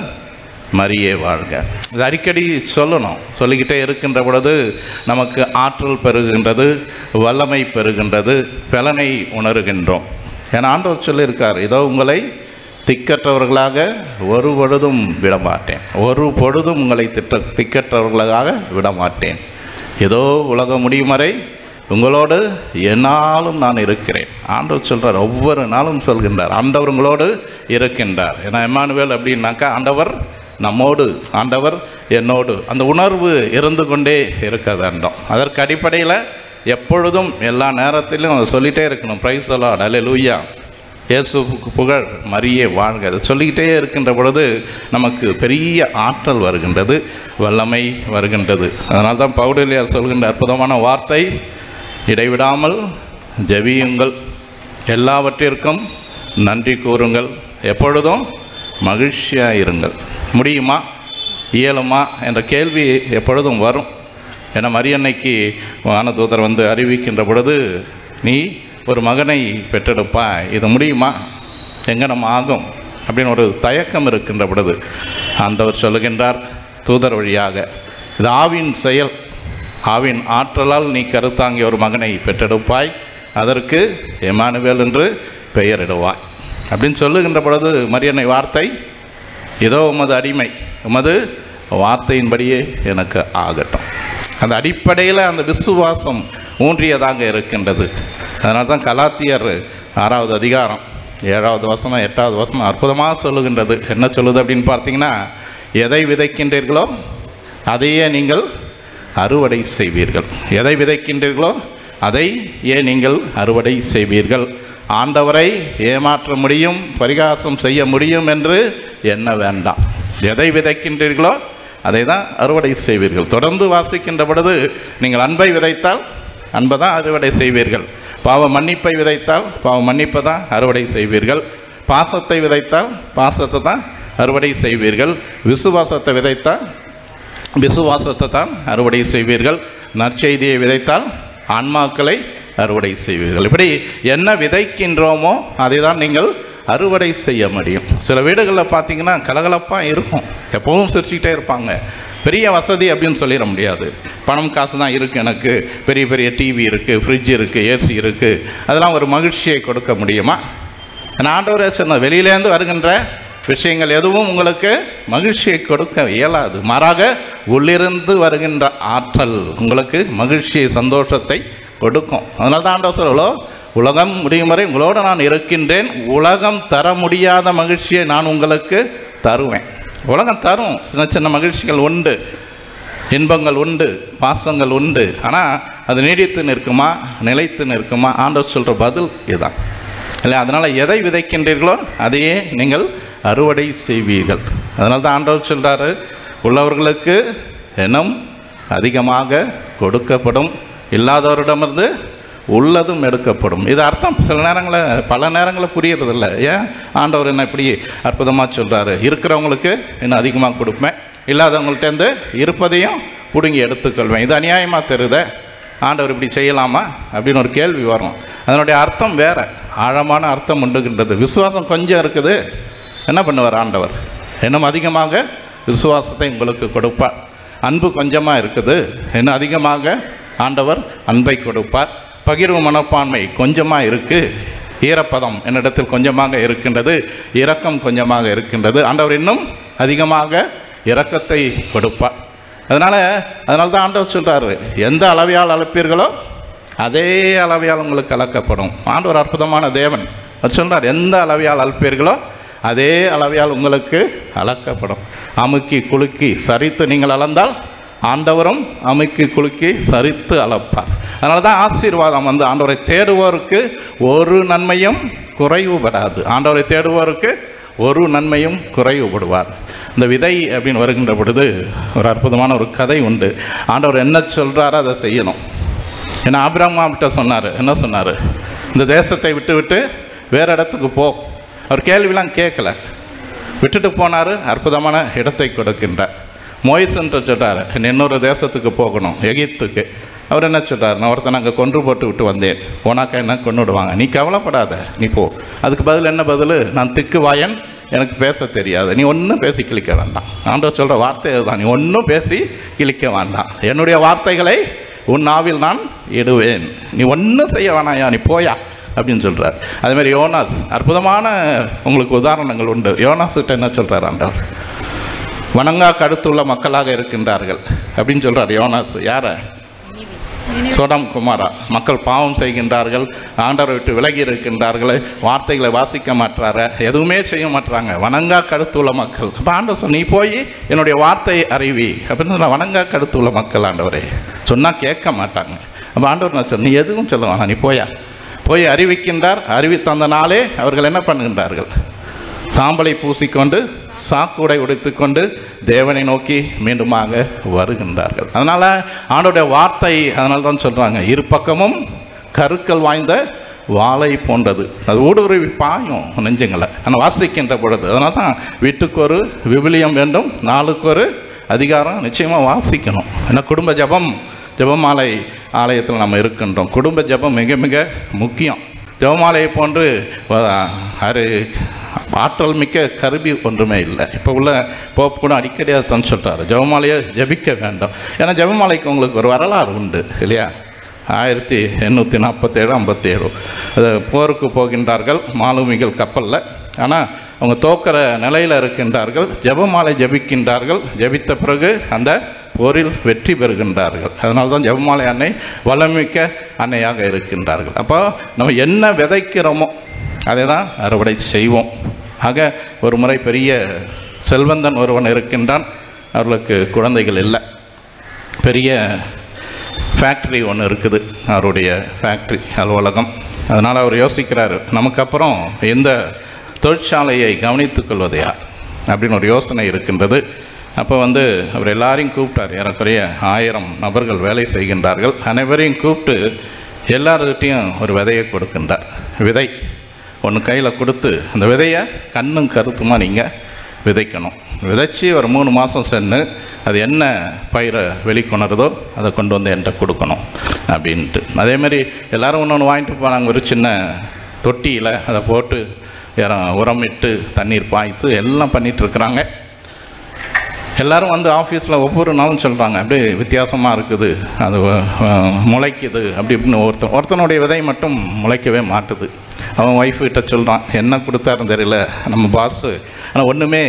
மரியே வாழ்க இது அடிக்கடி சொல்லணும் சொல்லிக்கிட்டே இருக்கின்ற பொழுது நமக்கு ஆற்றல் பெறுகின்றது வல்லமை பெறுகின்றது பலனை உணர்கின்றோம் ஏன்னா ஆண்டவர் சொல்லியிருக்கார் இதோ உங்களை திக்கற்றவர்களாக ஒரு பொழுதும் விடமாட்டேன் ஒரு பொழுதும் உங்களை திட்ட திக்கற்றவர்களாக விடமாட்டேன் ஏதோ உலகம் முடியும் வரை உங்களோடு என்னாலும் நான் இருக்கிறேன் ஆண்டவர் சொல்கிறார் ஒவ்வொரு நாளும் சொல்கின்றார் ஆண்டவர் உங்களோடு இருக்கின்றார் ஏன்னா எம்மானுவேல் அப்படின்னாக்கா ஆண்டவர் நம்மோடு ஆண்டவர் என்னோடு அந்த உணர்வு இருந்து கொண்டே இருக்க வேண்டும் அதற்கு அடிப்படையில் எப்பொழுதும் எல்லா நேரத்திலும் அதை சொல்லிகிட்டே இருக்கணும் ப்ரைஸ் அலாட் அல்ல லூயா இயேசுவுக்கு புகழ் மரியே வாழ்க அதை சொல்லிக்கிட்டே இருக்கின்ற பொழுது நமக்கு பெரிய ஆற்றல் வருகின்றது வல்லமை வருகின்றது அதனால தான் பவுடலியார் சொல்கின்ற அற்புதமான வார்த்தை இடைவிடாமல் ஜெபியுங்கள் எல்லாவற்றிற்கும் நன்றி கூறுங்கள் எப்பொழுதும் மகிழ்ச்சியாக இருங்கள் முடியுமா இயலுமா என்ற கேள்வி எப்பொழுதும் வரும் ஏன்னா மரியன்னைக்கு வானதூதர் வந்து அறிவிக்கின்ற பொழுது நீ ஒரு மகனை பெற்றெடுப்பா இது முடியுமா எங்கே நம்ம ஆகும் அப்படின்னு ஒரு தயக்கம் இருக்கின்ற பொழுது ஆண்டவர் சொல்லுகின்றார் தூதர் வழியாக இது ஆவின் செயல் ஆவின் ஆற்றலால் நீ கருத்தாங்கிய ஒரு மகனை பெற்றெடுப்பாய் அதற்கு எமானுவேல் என்று பெயரிடுவாய் அப்படின்னு சொல்லுகின்ற பொழுது மரியன்னை வார்த்தை இதோ உமது அடிமை உமது வார்த்தையின்படியே எனக்கு ஆகட்டும் அந்த அடிப்படையில் அந்த விசுவாசம் ஊன்றியதாக இருக்கின்றது அதனால தான் கலாத்தியர் ஆறாவது அதிகாரம் ஏழாவது வசனம் எட்டாவது வசனம் அற்புதமாக சொல்லுகின்றது என்ன சொல்லுது அப்படின்னு பார்த்தீங்கன்னா எதை விதைக்கின்றீர்களோ அதையே நீங்கள் அறுவடை செய்வீர்கள் எதை விதைக்கின்றீர்களோ அதை ஏன் நீங்கள் அறுவடை செய்வீர்கள் ஆண்டவரை ஏமாற்ற முடியும் பரிகாசம் செய்ய முடியும் என்று எண்ண வேண்டாம் எதை விதைக்கின்றீர்களோ அதை தான் அறுவடை செய்வீர்கள் தொடர்ந்து வாசிக்கின்ற பொழுது நீங்கள் அன்பை விதைத்தால் அன்பை தான் அறுவடை செய்வீர்கள் பாவ மன்னிப்பை விதைத்தால் பாவ மன்னிப்பை தான் அறுவடை செய்வீர்கள் பாசத்தை விதைத்தால் பாசத்தை தான் அறுவடை செய்வீர்கள் விசுவாசத்தை விதைத்தால் விசுவாசத்தை தான் அறுவடை செய்வீர்கள் நற்செய்தியை விதைத்தால் ஆன்மாக்களை அறுவடை செய்வீர்கள் இப்படி என்ன விதைக்கின்றோமோ அதை தான் நீங்கள் அறுவடை செய்ய முடியும் சில வீடுகளில் பார்த்தீங்கன்னா கலகலப்பாக இருக்கும் எப்பவும் சிரிச்சுக்கிட்டே இருப்பாங்க பெரிய வசதி அப்படின்னு சொல்லிட முடியாது பணம் காசு தான் இருக்குது எனக்கு பெரிய பெரிய டிவி இருக்குது ஃப்ரிட்ஜ் இருக்குது ஏசி இருக்குது அதெல்லாம் ஒரு மகிழ்ச்சியை கொடுக்க முடியுமா நான் ஆண்டவரே சொன்ன வெளியிலேருந்து வருகின்ற விஷயங்கள் எதுவும் உங்களுக்கு மகிழ்ச்சியை கொடுக்க இயலாது மாறாக உள்ளிருந்து வருகின்ற ஆற்றல் உங்களுக்கு மகிழ்ச்சியை சந்தோஷத்தை கொடுக்கும் அதனால தான் ஆண்டவர் சொல்லலோ உலகம் முடியும் வரை உங்களோடு நான் இருக்கின்றேன் உலகம் தர முடியாத மகிழ்ச்சியை நான் உங்களுக்கு தருவேன் உலகம் தரும் சின்ன சின்ன மகிழ்ச்சிகள் உண்டு இன்பங்கள் உண்டு பாசங்கள் உண்டு ஆனால் அது நீடித்து நிற்குமா நிலைத்து நிற்குமா ஆண்டவர் சொல்கிற பதில் இதுதான் இல்லை அதனால் எதை விதைக்கின்றீர்களோ அதையே நீங்கள் அறுவடை செய்வீர்கள் அதனால தான் ஆண்டவர் சொல்கிறாரு உள்ளவர்களுக்கு எண்ணம் அதிகமாக கொடுக்கப்படும் இல்லாதவரிடமிருந்து உள்ளதும் எடுக்கப்படும் இது அர்த்தம் சில நேரங்களில் பல நேரங்களில் புரியறதில்ல ஏன் ஆண்டவர் என்ன இப்படி அற்புதமாக சொல்கிறாரு இருக்கிறவங்களுக்கு இன்னும் அதிகமாக கொடுப்பேன் இல்லாதவங்கள்ட்டேருந்து இருப்பதையும் பிடுங்கி எடுத்துக்கொள்வேன் இது அநியாயமாக தெரியுதே ஆண்டவர் இப்படி செய்யலாமா அப்படின்னு ஒரு கேள்வி வரும் அதனுடைய அர்த்தம் வேற ஆழமான அர்த்தம் உண்டுகின்றது விசுவாசம் கொஞ்சம் இருக்குது என்ன பண்ணுவார் ஆண்டவர் இன்னும் அதிகமாக விசுவாசத்தை உங்களுக்கு கொடுப்பார் அன்பு கொஞ்சமாக இருக்குது இன்னும் அதிகமாக ஆண்டவர் அன்பை கொடுப்பார் பகிர்வு மனப்பான்மை கொஞ்சமாக இருக்குது ஈரப்பதம் என்னிடத்தில் கொஞ்சமாக இருக்கின்றது இரக்கம் கொஞ்சமாக இருக்கின்றது ஆண்டவர் இன்னும் அதிகமாக இரக்கத்தை கொடுப்பார் அதனால் அதனால தான் ஆண்டவர் சொல்கிறாரு எந்த அளவையால் அளப்பீர்களோ அதே அளவையால் உங்களுக்கு அளக்கப்படும் ஆண்டவர் அற்புதமான தேவன் அவர் சொல்கிறார் எந்த அளவையால் அளப்பீர்களோ அதே அளவையால் உங்களுக்கு அளக்கப்படும் அமுக்கி குலுக்கி சரித்து நீங்கள் அளந்தால் ஆண்டவரும் அமுக்கி குலுக்கி சரித்து அளப்பார் அதனால தான் ஆசீர்வாதம் வந்து ஆண்டவரை தேடுவோருக்கு ஒரு நன்மையும் குறைவுபடாது ஆண்டவரை தேடுவோருக்கு ஒரு நன்மையும் குறைவுபடுவார் இந்த விதை அப்படின்னு வருகின்ற பொழுது ஒரு அற்புதமான ஒரு கதை உண்டு ஆண்டவர் என்ன சொல்கிறாரோ அதை செய்யணும் ஏன்னா ஆபிரமா கிட்ட சொன்னார் என்ன சொன்னார் இந்த தேசத்தை விட்டு விட்டு வேறு இடத்துக்கு போ அவர் கேள்விலாம் கேட்கல விட்டுட்டு போனார் அற்புதமான இடத்தை கொடுக்கின்றார் மோயிசன்ட்டு சொல்கிறார் இன்னொரு தேசத்துக்கு போகணும் எகிப்துக்கு அவர் என்ன சொல்றார் நான் ஒருத்தனை அங்கே கொன்று போட்டு விட்டு வந்தேன் போனாக்கா என்ன கொண்டு விடுவாங்க நீ கவலைப்படாத நீ போ அதுக்கு பதில் என்ன பதில் நான் திக்கு வாயன் எனக்கு பேச தெரியாது நீ ஒன்றும் பேசி கிழிக்க வேண்டாம் ஆண்டவர் சொல்கிற வார்த்தை அதுதான் நீ ஒன்றும் பேசி கிழிக்க வேண்டாம் என்னுடைய வார்த்தைகளை உன் நாவில் நான் இடுவேன் நீ ஒன்றும் செய்ய வேணாயா நீ போயா அப்படின்னு சொல்கிறார் அதேமாதிரி யோனாஸ் அற்புதமான உங்களுக்கு உதாரணங்கள் உண்டு யோனாஸ்கிட்ட என்ன சொல்கிறார் ஆண்டவர் வணங்கா கடுத்துள்ள மக்களாக இருக்கின்றார்கள் அப்படின்னு சொல்கிறார் யோனாஸ் யாரை சோடம் குமாரா மக்கள் பாவம் செய்கின்றார்கள் ஆண்டவரை விட்டு விலகி இருக்கின்றார்கள் வார்த்தைகளை வாசிக்க மாட்டார எதுவுமே செய்ய மாட்டாங்க வணங்கா கடுத்துள்ள மக்கள் அப்போ ஆண்டவர் சொன்ன, நீ போய் என்னுடைய வார்த்தையை அறிவி அப்படின்னு சொன்னா, வணங்கா கடுத்துள்ள மக்கள் ஆண்டவரே சொன்னால் கேட்க மாட்டாங்க அப்போ ஆண்டவர் நான் சொன்ன நீ எதுவும் சொல்ல வேணாம் நீ போயா போய் அறிவிக்கின்றார் அறிவித்தந்த நாளே அவர்கள் என்ன பண்ணுகின்றார்கள் சாம்பலை பூசிக்கொண்டு சாக்குடை உடைத்துக்கொண்டு தேவனை நோக்கி மீண்டுமாக வருகின்றார்கள் அதனால் ஆண்டோடைய வார்த்தை அதனால தான் சொல்கிறாங்க இரு பக்கமும் கருக்கள் வாய்ந்த வாளை போன்றது அது ஊடுருவி பாயும் நெஞ்சங்களை ஆனால் வாசிக்கின்ற பொழுது அதனால தான் வீட்டுக்கு ஒரு விவிலியம் வேண்டும் நாளுக்கு ஒரு அதிகாரம் நிச்சயமாக வாசிக்கணும் ஏன்னா குடும்ப ஜெபம் ஜெபமாலை ஆலயத்தில் நம்ம இருக்கின்றோம் குடும்ப ஜெபம் மிக மிக முக்கியம் ஜெபமாலையை போன்று அஹ், அரு ஆற்றல் மிக்க கருவி ஒன்றுமே இல்லை இப்போ உள்ள போப் கூட அடிக்கடி தான் சொல்கிறாரு ஜெபமாலையை ஜெபிக்க வேண்டாம் ஏன்னா ஜெபமாலைக்கு உங்களுக்கு ஒரு வரலாறு உண்டு இல்லையா ஆயிரத்தி எண்ணூற்றி நாற்பத்தேழு ஐம்பத்தேழு அது போருக்கு போகின்றார்கள் மாலுமிகள் கப்பலில் ஆனால் அவங்க தோக்கிற நிலையில் இருக்கின்றார்கள் ஜெபமாலை ஜெபிக்கின்றார்கள் ஜெபித்த பிறகு அந்த போரில் வெற்றி பெறுகின்றார்கள் அதனால தான் ஜெபமாலை அன்னை வளமிக்க அன்னையாக இருக்கின்றார்கள் அப்போ நம்ம என்ன விதைக்கிறோமோ அதை தான் அறுவடை செய்வோம் ஆக ஒரு முறை பெரிய செல்வந்தன் ஒருவன் இருக்கின்றான் அவர்களுக்கு குழந்தைகள் இல்லை பெரிய ஃபேக்ட்ரி ஒன்று இருக்குது அவருடைய ஃபேக்ட்ரி அலுவலகம் அதனால் அவர் யோசிக்கிறாரு நமக்கு அப்புறம் இந்த தொழிற்சாலையை கவனித்துக் கொள்வது யார் அப்படின்னு ஒரு யோசனை இருக்கின்றது அப்போ வந்து அவர் எல்லாரையும் கூப்பிட்டார் ஏறக்குறைய ஆயிரம் நபர்கள் வேலை செய்கின்றார்கள் அனைவரையும் கூப்பிட்டு எல்லார்கிட்டையும் ஒரு விதையை கொடுக்கின்றார் விதை ஒன்று கையில் கொடுத்து அந்த விதையை கண்ணும் கருத்துமா நீங்கள் விதைக்கணும் விதைச்சி ஒரு மூணு மாதம் சென்று அது என்ன பயிரை வெளிக்கொணருதோ அதை கொண்டு வந்து என்கிட்ட கொடுக்கணும் அப்படின்ட்டு அதேமாதிரி எல்லோரும் ஒன்று ஒன்று வாங்கிட்டு போனாங்க ஒரு சின்ன தொட்டியில் அதை போட்டு யாரும் உரமிட்டு தண்ணீர் பாய்த்து எல்லாம் பண்ணிட்டு இருக்கிறாங்க எல்லாரும் வந்து ஆஃபீஸில் ஒவ்வொரு நாளும் சொல்கிறாங்க அப்படியே வித்தியாசமாக இருக்குது அது அஹ், முளைக்குது அப்படி இப்படின்னு ஒருத்தன் ஒருத்தனுடைய விதை மட்டும் முளைக்கவே மாட்டுது அவன் ஒய்ஃப் கிட்ட சொல்கிறான் என்ன கொடுத்தாருன்னு தெரியல நம்ம பாஸு ஆனால் ஒன்றுமே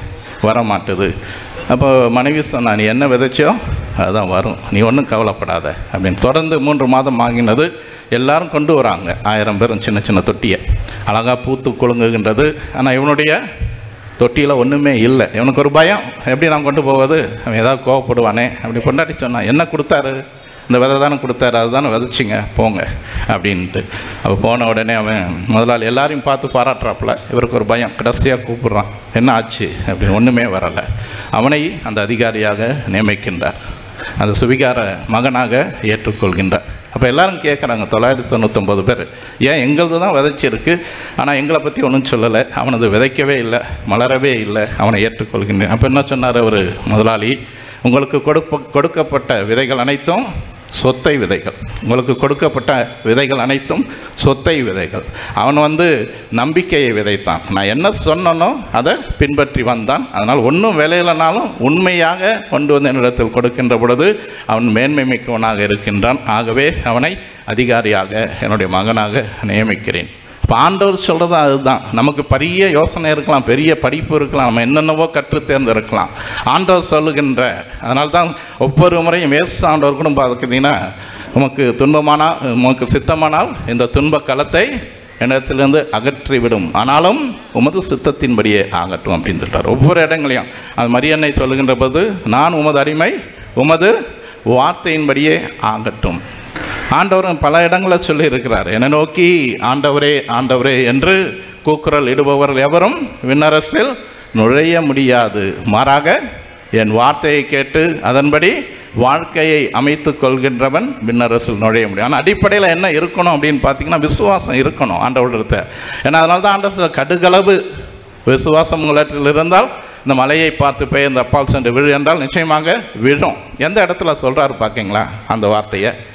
வர மாட்டுது அப்போ மனைவி சொன்னா நீ என்ன விதைச்சோ அதுதான் வரும் நீ ஒன்றும் கவலைப்படாத அப்படின்னு தொடர்ந்து மூன்று மாதம் ஆகினது எல்லாரும் கொண்டு வராங்க ஆயிரம் பேரும் சின்ன சின்ன தொட்டியை அழகாக பூத்து குலுங்குகின்றது ஆனால் இவனுடைய தொட்டியில் ஒன்றுமே இல்லை இவனுக்கு ஒரு பயம் எப்படி நான் கொண்டு போவது அவன் ஏதாவது கோவப்படுவானே அப்படி கொண்டாடி சொன்னான் என்ன கொடுத்தாரு இந்த விதை தானே கொடுத்தாரு அதுதானே விதைச்சிங்க போங்க அப்படின்ட்டு அப்போ போன உடனே அவன் முதலாளி எல்லாரையும் பார்த்து பாராட்டுறாப்புல இவருக்கு ஒரு பயம் கடைசியாக கூப்பிடுறான் என்ன ஆச்சு அப்படின்னு ஒன்றுமே வரலை அவனை அந்த அதிகாரியாக நியமிக்கின்றார் அந்த சுவிகார மகனாக ஏற்றுக்கொள்கின்றார் அப்போ எல்லாரும் கேட்குறாங்க தொள்ளாயிரத்தி தொண்ணூத்தொம்பது பேர் ஏன் எங்களது தான் விதைச்சிருக்கு ஆனால் எங்களை பற்றி ஒன்றும் சொல்லலை அவனது விதைக்கவே இல்லை மலரவே இல்லை அவனை ஏற்றுக்கொள்கின்றேன் அப்போ என்ன சொன்னார் அவர் முதலாளி உங்களுக்கு கொடுப்ப கொடுக்கப்பட்ட விதைகள் அனைத்தும் சொத்தை விதைகள் உங்களுக்கு கொடுக்கப்பட்ட விதைகள் அனைத்தும் சொத்தை விதைகள் அவன் வந்து நம்பிக்கையை விதைத்தான் நான் என்ன சொன்னனோ அதை பின்பற்றி வந்தான் அதனால் ஒன்றும் விளையலனாலும் உண்மையாக கொண்டு வந்து என்னிடத்தில் கொடுக்கின்ற பொழுது அவன் மேன்மை மிக்கவனாக இருக்கின்றான் ஆகவே அவனை அதிகாரியாக என்னுடைய மகனாக நியமிக்கிறேன் இப்போ ஆண்டவர் சொல்கிறது அதுதான் நமக்கு பெரிய யோசனை இருக்கலாம் பெரிய படிப்பு இருக்கலாம் நம்ம என்னென்னவோ கற்று தேர்ந்திருக்கலாம் ஆண்டவர் சொல்லுகின்ற அதனால தான் ஒவ்வொரு முறையும் இயேசு ஆண்டவர் கூட பார்த்துக்கிட்டிங்கன்னா உமக்கு துன்பமானால் உமக்கு சித்தமானால் இந்த துன்ப களத்தை இடத்திலிருந்து அகற்றிவிடும் ஆனாலும் உமது சித்தத்தின்படியே ஆகட்டும் அப்படின்னு சொல்றார் ஒவ்வொரு இடங்களையும் அது மரியன்னை சொல்லுகின்ற போது நான் உமது அடிமை உமது வார்த்தையின்படியே ஆகட்டும் ஆண்டவரும் பல இடங்களில் சொல்லி இருக்கிறார் என்னை நோக்கி ஆண்டவரே ஆண்டவரே என்று கூக்குரல் இடுபவர்கள் எவரும் விண்ணரசில் நுழைய முடியாது மாறாக என் வார்த்தையை கேட்டு அதன்படி வாழ்க்கையை அமைத்துக் கொள்கின்றவன் விண்ணரசில் நுழைய முடியும் ஆனால் அடிப்படையில் என்ன இருக்கணும் அப்படின்னு பார்த்தீங்கன்னா விசுவாசம் இருக்கணும் ஆண்டவர்கிட்ட ஏன்னா அதனால தான் ஆண்டவர் சொல்றார், கடுகளவு விசுவாசம் உங்களிடத்தில் இருந்தால் இந்த மலையை பார்த்து பெயர்ந்து அப்பால் சென்று விழு என்றால் நிச்சயமாக விழும் எந்த இடத்துல சொல்கிறாரு பார்க்கீங்களா அந்த வார்த்தையை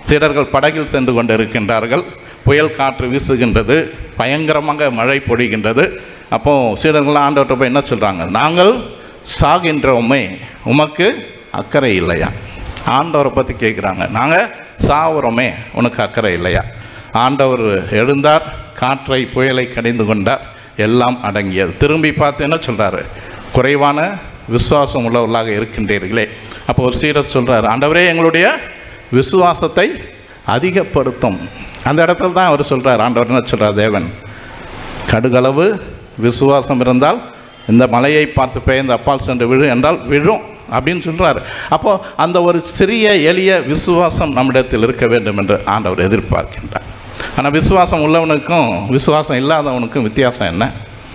சீடர்கள் படகில் சென்று கொண்டு இருக்கின்றார்கள் புயல் காற்று வீசுகின்றது பயங்கரமாக மழை பொழிகின்றது அப்போ சீடர்கள்லாம் ஆண்டவர்கிட்ட போய் என்ன சொல்கிறாங்க நாங்கள் சாகின்றோமே உமக்கு அக்கறை இல்லையா ஆண்டவரை பற்றி கேட்குறாங்க நாங்கள் சாவுறோமே உனக்கு அக்கறை இல்லையா ஆண்டவர் எழுந்தார் காற்றை புயலை கடிந்து கொண்டார் எல்லாம் அடங்கியது திரும்பி பார்த்து என்ன சொல்கிறாரு குறைவான விசுவாசம் உள்ளவர்களாக இருக்கின்றீர்களே அப்போ ஒரு சீடர் சொல்கிறார் ஆண்டவரே எங்களுடைய விசுவாசத்தை அதிகப்படுத்தும் அந்த இடத்துல தான் அவர் சொல்கிறார் ஆண்டவர் என்ன சொல்கிறார் தேவன் கடுகளவு விசுவாசம் இருந்தால் இந்த மலையை பார்த்து பெயர்ந்து அப்பால் சென்று விழு என்றால் விழும் அப்படின்னு சொல்கிறாரு அப்போ அந்த ஒரு சிறிய எளிய விசுவாசம் நம்மிடத்தில் இருக்க வேண்டும் என்று ஆண்டவர் எதிர்பார்க்கின்றார் ஆனால் விசுவாசம் உள்ளவனுக்கும் விசுவாசம் இல்லாதவனுக்கும் வித்தியாசம் என்ன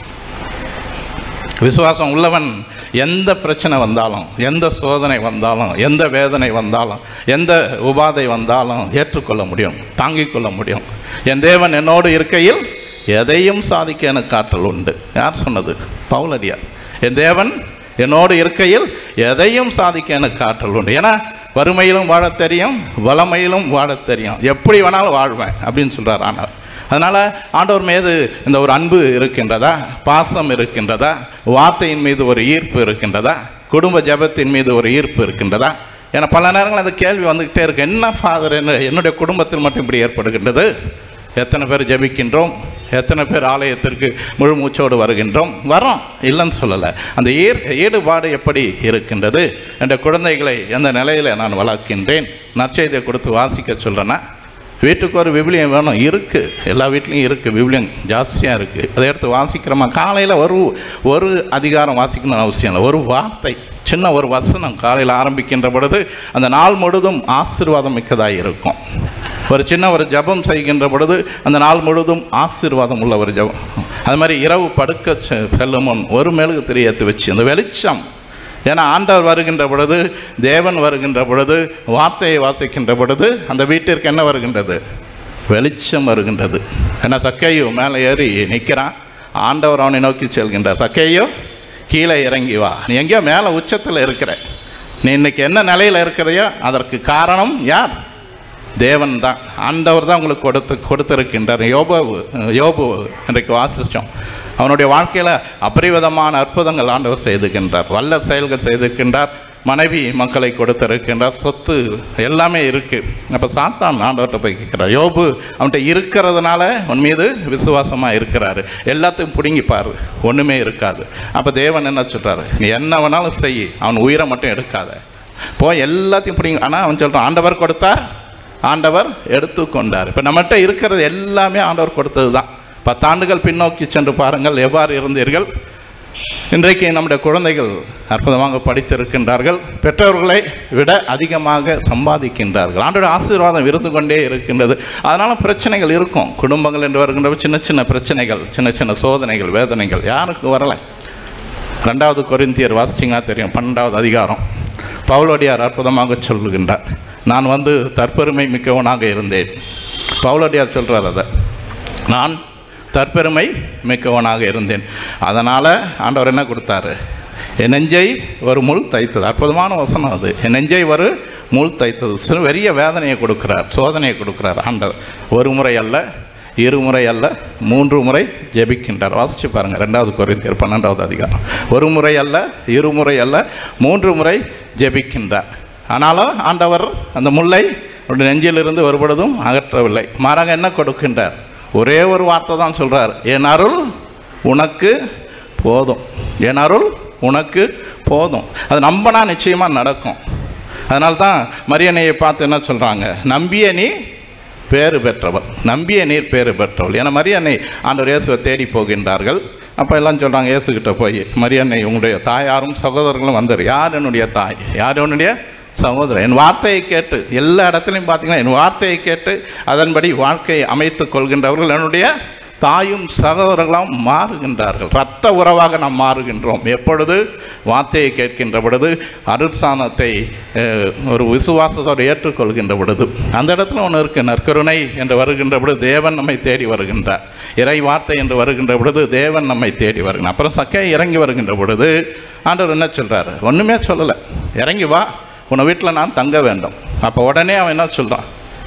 விசுவாசம் உள்ளவன் எந்த பிரச்சனை வந்தாலும் எந்த சோதனை வந்தாலும் எந்த வேதனை வந்தாலும் எந்த உபாதை வந்தாலும் ஏற்றுக்கொள்ள முடியும் தாங்கிக் கொள்ள முடியும் என் தேவன் என்னோடு இருக்கையில் எதையும் சாதிக்க எனக்கு ஆற்றல் உண்டு யார் சொன்னது பவுலடியார் என் தேவன் என்னோடு இருக்கையில் எதையும் சாதிக்க எனக்கு ஆற்றல் உண்டு ஏன்னா வறுமையிலும் வாழத் தெரியும் வளமையிலும் வாழத் தெரியும் எப்படி வேணாலும் வாழ்வேன் அப்படின்னு சொல்கிறார் ஆண்டவர் அதனால் ஆண்டவர் மீது இந்த ஒரு அன்பு இருக்கின்றதா பாசம் இருக்கின்றதா வார்த்தையின் மீது ஒரு ஈர்ப்பு இருக்கின்றதா குடும்ப ஜெபத்தின் மீது ஒரு ஈர்ப்பு இருக்கின்றதா ஏன்னா பல நேரங்கள் அந்த கேள்வி வந்துக்கிட்டே இருக்கு என்ன ஃபாதர் என்ன என்னுடைய குடும்பத்தில் மட்டும் இப்படி ஏற்படுகின்றது எத்தனை பேர் ஜெபிக்கின்றோம் எத்தனை பேர் ஆலயத்திற்கு முழு மூச்சோடு வருகின்றோம் வரோம் இல்லைன்னு சொல்லலை அந்த ஈர் ஈடுபாடு எப்படி இருக்கின்றது என்ற குழந்தைகளை எந்த நிலையில் நான் வளர்க்கின்றேன் நற்செய்தியை கொடுத்து வாசிக்க சொல்கிறேன்னா வீட்டுக்கு ஒரு விபிலியம் வேணும் இருக்குது எல்லா வீட்லேயும் இருக்குது விபிலியம் ஜாஸ்தியாக இருக்குது அதை எடுத்து வாசிக்கிறோமா காலையில் ஒரு ஒரு அதிகாரம் வாசிக்கணும்னு அவசியம் இல்லை ஒரு வார்த்தை சின்ன ஒரு வசனம் காலையில் ஆரம்பிக்கின்ற பொழுது அந்த நாள் முழுதும் ஆசீர்வாதம் மிக்கதாக இருக்கும் ஒரு சின்ன ஒரு ஜெபம் செய்கின்ற பொழுது அந்த நாள் முழுதும் ஆசீர்வாதம் உள்ள ஒரு ஜெபம் அது மாதிரி இரவு படுக்க செ- செல்லும் முன் ஒரு மெழுகு திரி ஏற்றி வச்சு அந்த வெளிச்சம் ஏன்னா ஆண்டவர் வருகின்ற பொழுது தேவன் வருகின்ற பொழுது வார்த்தையை வாசிக்கின்ற பொழுது அந்த வீட்டிற்கு என்ன வருகின்றது வெளிச்சம் வருகின்றது ஏன்னா சக்கையோ மேலே ஏறி நிற்கிறான் ஆண்டவர் அவனை நோக்கி செல்கின்றார் சக்கையோ கீழே இறங்கி வா நீ எங்கேயோ மேலே உச்சத்தில் இருக்கிற நீ இன்னைக்கு என்ன நிலையில் இருக்கிறையோ அதற்கு காரணம் யார் தேவன் தான் ஆண்டவர் தான் உங்களுக்கு கொடுத்து கொடுத்திருக்கின்றார் யோபு யோபு இன்றைக்கு வாசிச்சோம் அவனுடைய வாழ்க்கையில் அபரிவிதமான அற்புதங்கள் ஆண்டவர் செய்துகின்றார் வல்ல செயல்கள் செய்திருக்கின்றார் மனைவி மக்களை கொடுத்திருக்கின்றார் சொத்து எல்லாமே இருக்குது அப்போ சாத்தான் ஆண்டவர்கிட்ட போய் கேட்குறார் யோபு அவன்கிட்ட இருக்கிறதுனால உன் மீது விசுவாசமாக இருக்கிறாரு எல்லாத்தையும் பிடுங்கிப்பார் ஒன்றுமே இருக்காது அப்போ தேவன் என்ன சொல்கிறாரு நீ என்ன வேணாலும் செய் அவன் உயிரை மட்டும் எடுக்காத போய் எல்லாத்தையும் பிடிங்க ஆனால் அவன் சொல்கிறான் ஆண்டவர் கொடுத்தார் ஆண்டவர் எடுத்துக்கொண்டார் இப்போ நம்மகிட்ட இருக்கிறது எல்லாமே ஆண்டவர் கொடுத்தது தான் பத்தாண்டுகள் பின்னோக்கி சென்று பாருங்கள் எவ்வாறு இருந்தீர்கள் இன்றைக்கு நம்முடைய குழந்தைகள் அற்புதமாக படித்திருக்கின்றார்கள் பெற்றோர்களை விட அதிகமாக சம்பாதிக்கின்றார்கள் ஆண்டோட ஆசீர்வாதம் இருந்து கொண்டே இருக்கின்றது அதனால் பிரச்சனைகள் இருக்கும் குடும்பங்கள் என்று வருகின்ற சின்ன சின்ன பிரச்சனைகள் சின்ன சின்ன சோதனைகள் வேதனைகள் யாருக்கு வரலை ரெண்டாவது கொரிந்தியர் வாசிச்சிங்கன்னா தெரியும் பன்னெண்டாவது அதிகாரம் பவுலடியார் அற்புதமாக சொல்லுகின்றார் நான் வந்து தற்பெருமை மிக்கவனாக இருந்தேன் பவுலடியார் சொல்கிறார் அதை நான் தற்பெருமை மிக்கவனாக இருந்தேன் அதனால் ஆண்டவர் என்ன கொடுத்தாரு என் நெஞ்சை ஒரு முள் தைத்தது அற்புதமான வசனம் அது என் நெஞ்சை ஒரு முள் தைத்தது சிறு பெரிய வேதனையை கொடுக்கிறார் சோதனையை கொடுக்கிறார் ஆண்டவர் ஒரு முறை அல்ல இருமுறை அல்ல மூன்று முறை ஜெபிக்கின்றார் வாசிச்சு பாருங்கள் ரெண்டாவது கொரிந்தியர் பன்னெண்டாவது அதிகாரம் ஒரு முறை அல்ல இருமுறை அல்ல மூன்று முறை ஜெபிக்கின்றார் ஆனாலும் ஆண்டவர் அந்த முல்லை அவருடைய நெஞ்சிலிருந்து ஒருபொழுதும் அகற்றவில்லை மாறாக என்ன கொடுக்கின்றார் ஒரே ஒரு வார்த்தை தான் சொல்கிறார் என் அருள் உனக்கு போதும் என் அருள் உனக்கு போதும் அது நம்பினா நிச்சயமாக நடக்கும் அதனால தான் மரியனையை பார்த்து என்ன சொல்கிறாங்க நம்பிய நீ பேறு பெற்றவள் நம்பிய நீர் பேறு பெற்றவள் ஏன்னா மரியன்னை ஆண்டவர் இயேசுவை தேடி போகின்றார்கள் அப்போ எல்லாம் சொல்கிறாங்க இயேசுகிட்ட போய் மரியன்னை உங்களுடைய தாயாரும் சகோதரர்களும் வந்தார் யார் என்னுடைய தாய் யார் என்னுடைய சகோதரர் என் வார்த்தையை கேட்டு எல்லா இடத்துலையும் பார்த்தீங்கன்னா என் வார்த்தையை கேட்டு அதன்படி வாழ்க்கையை அமைத்து கொள்கின்றவர்கள் என்னுடைய தாயும் சகோதரர்களும் மாறுகின்றார்கள் இரத்த உறவாக நாம் மாறுகின்றோம் எப்பொழுது வார்த்தையை கேட்கின்ற பொழுது அருட்சானத்தை அஹ், ஒரு விசுவாசத்தோடு ஏற்றுக்கொள்கின்ற பொழுது அந்த இடத்துல ஒன்று இருக்குது நற்கருணை என்று வருகின்ற பொழுது தேவன் நம்மை தேடி வருகின்றார் இறை வார்த்தை என்று வருகின்ற பொழுது தேவன் நம்மை தேடி வருகின்றார் அப்புறம் சக்கையை இறங்கி வருகின்ற பொழுது ஆண்டவர் என்ன சொல்கிறாரு ஒன்றுமே சொல்லலை இறங்கி வா உன்னை வீட்டில் நான் தங்க வேண்டும் அப்போ உடனே அவன் என்ன சொல்கிறான்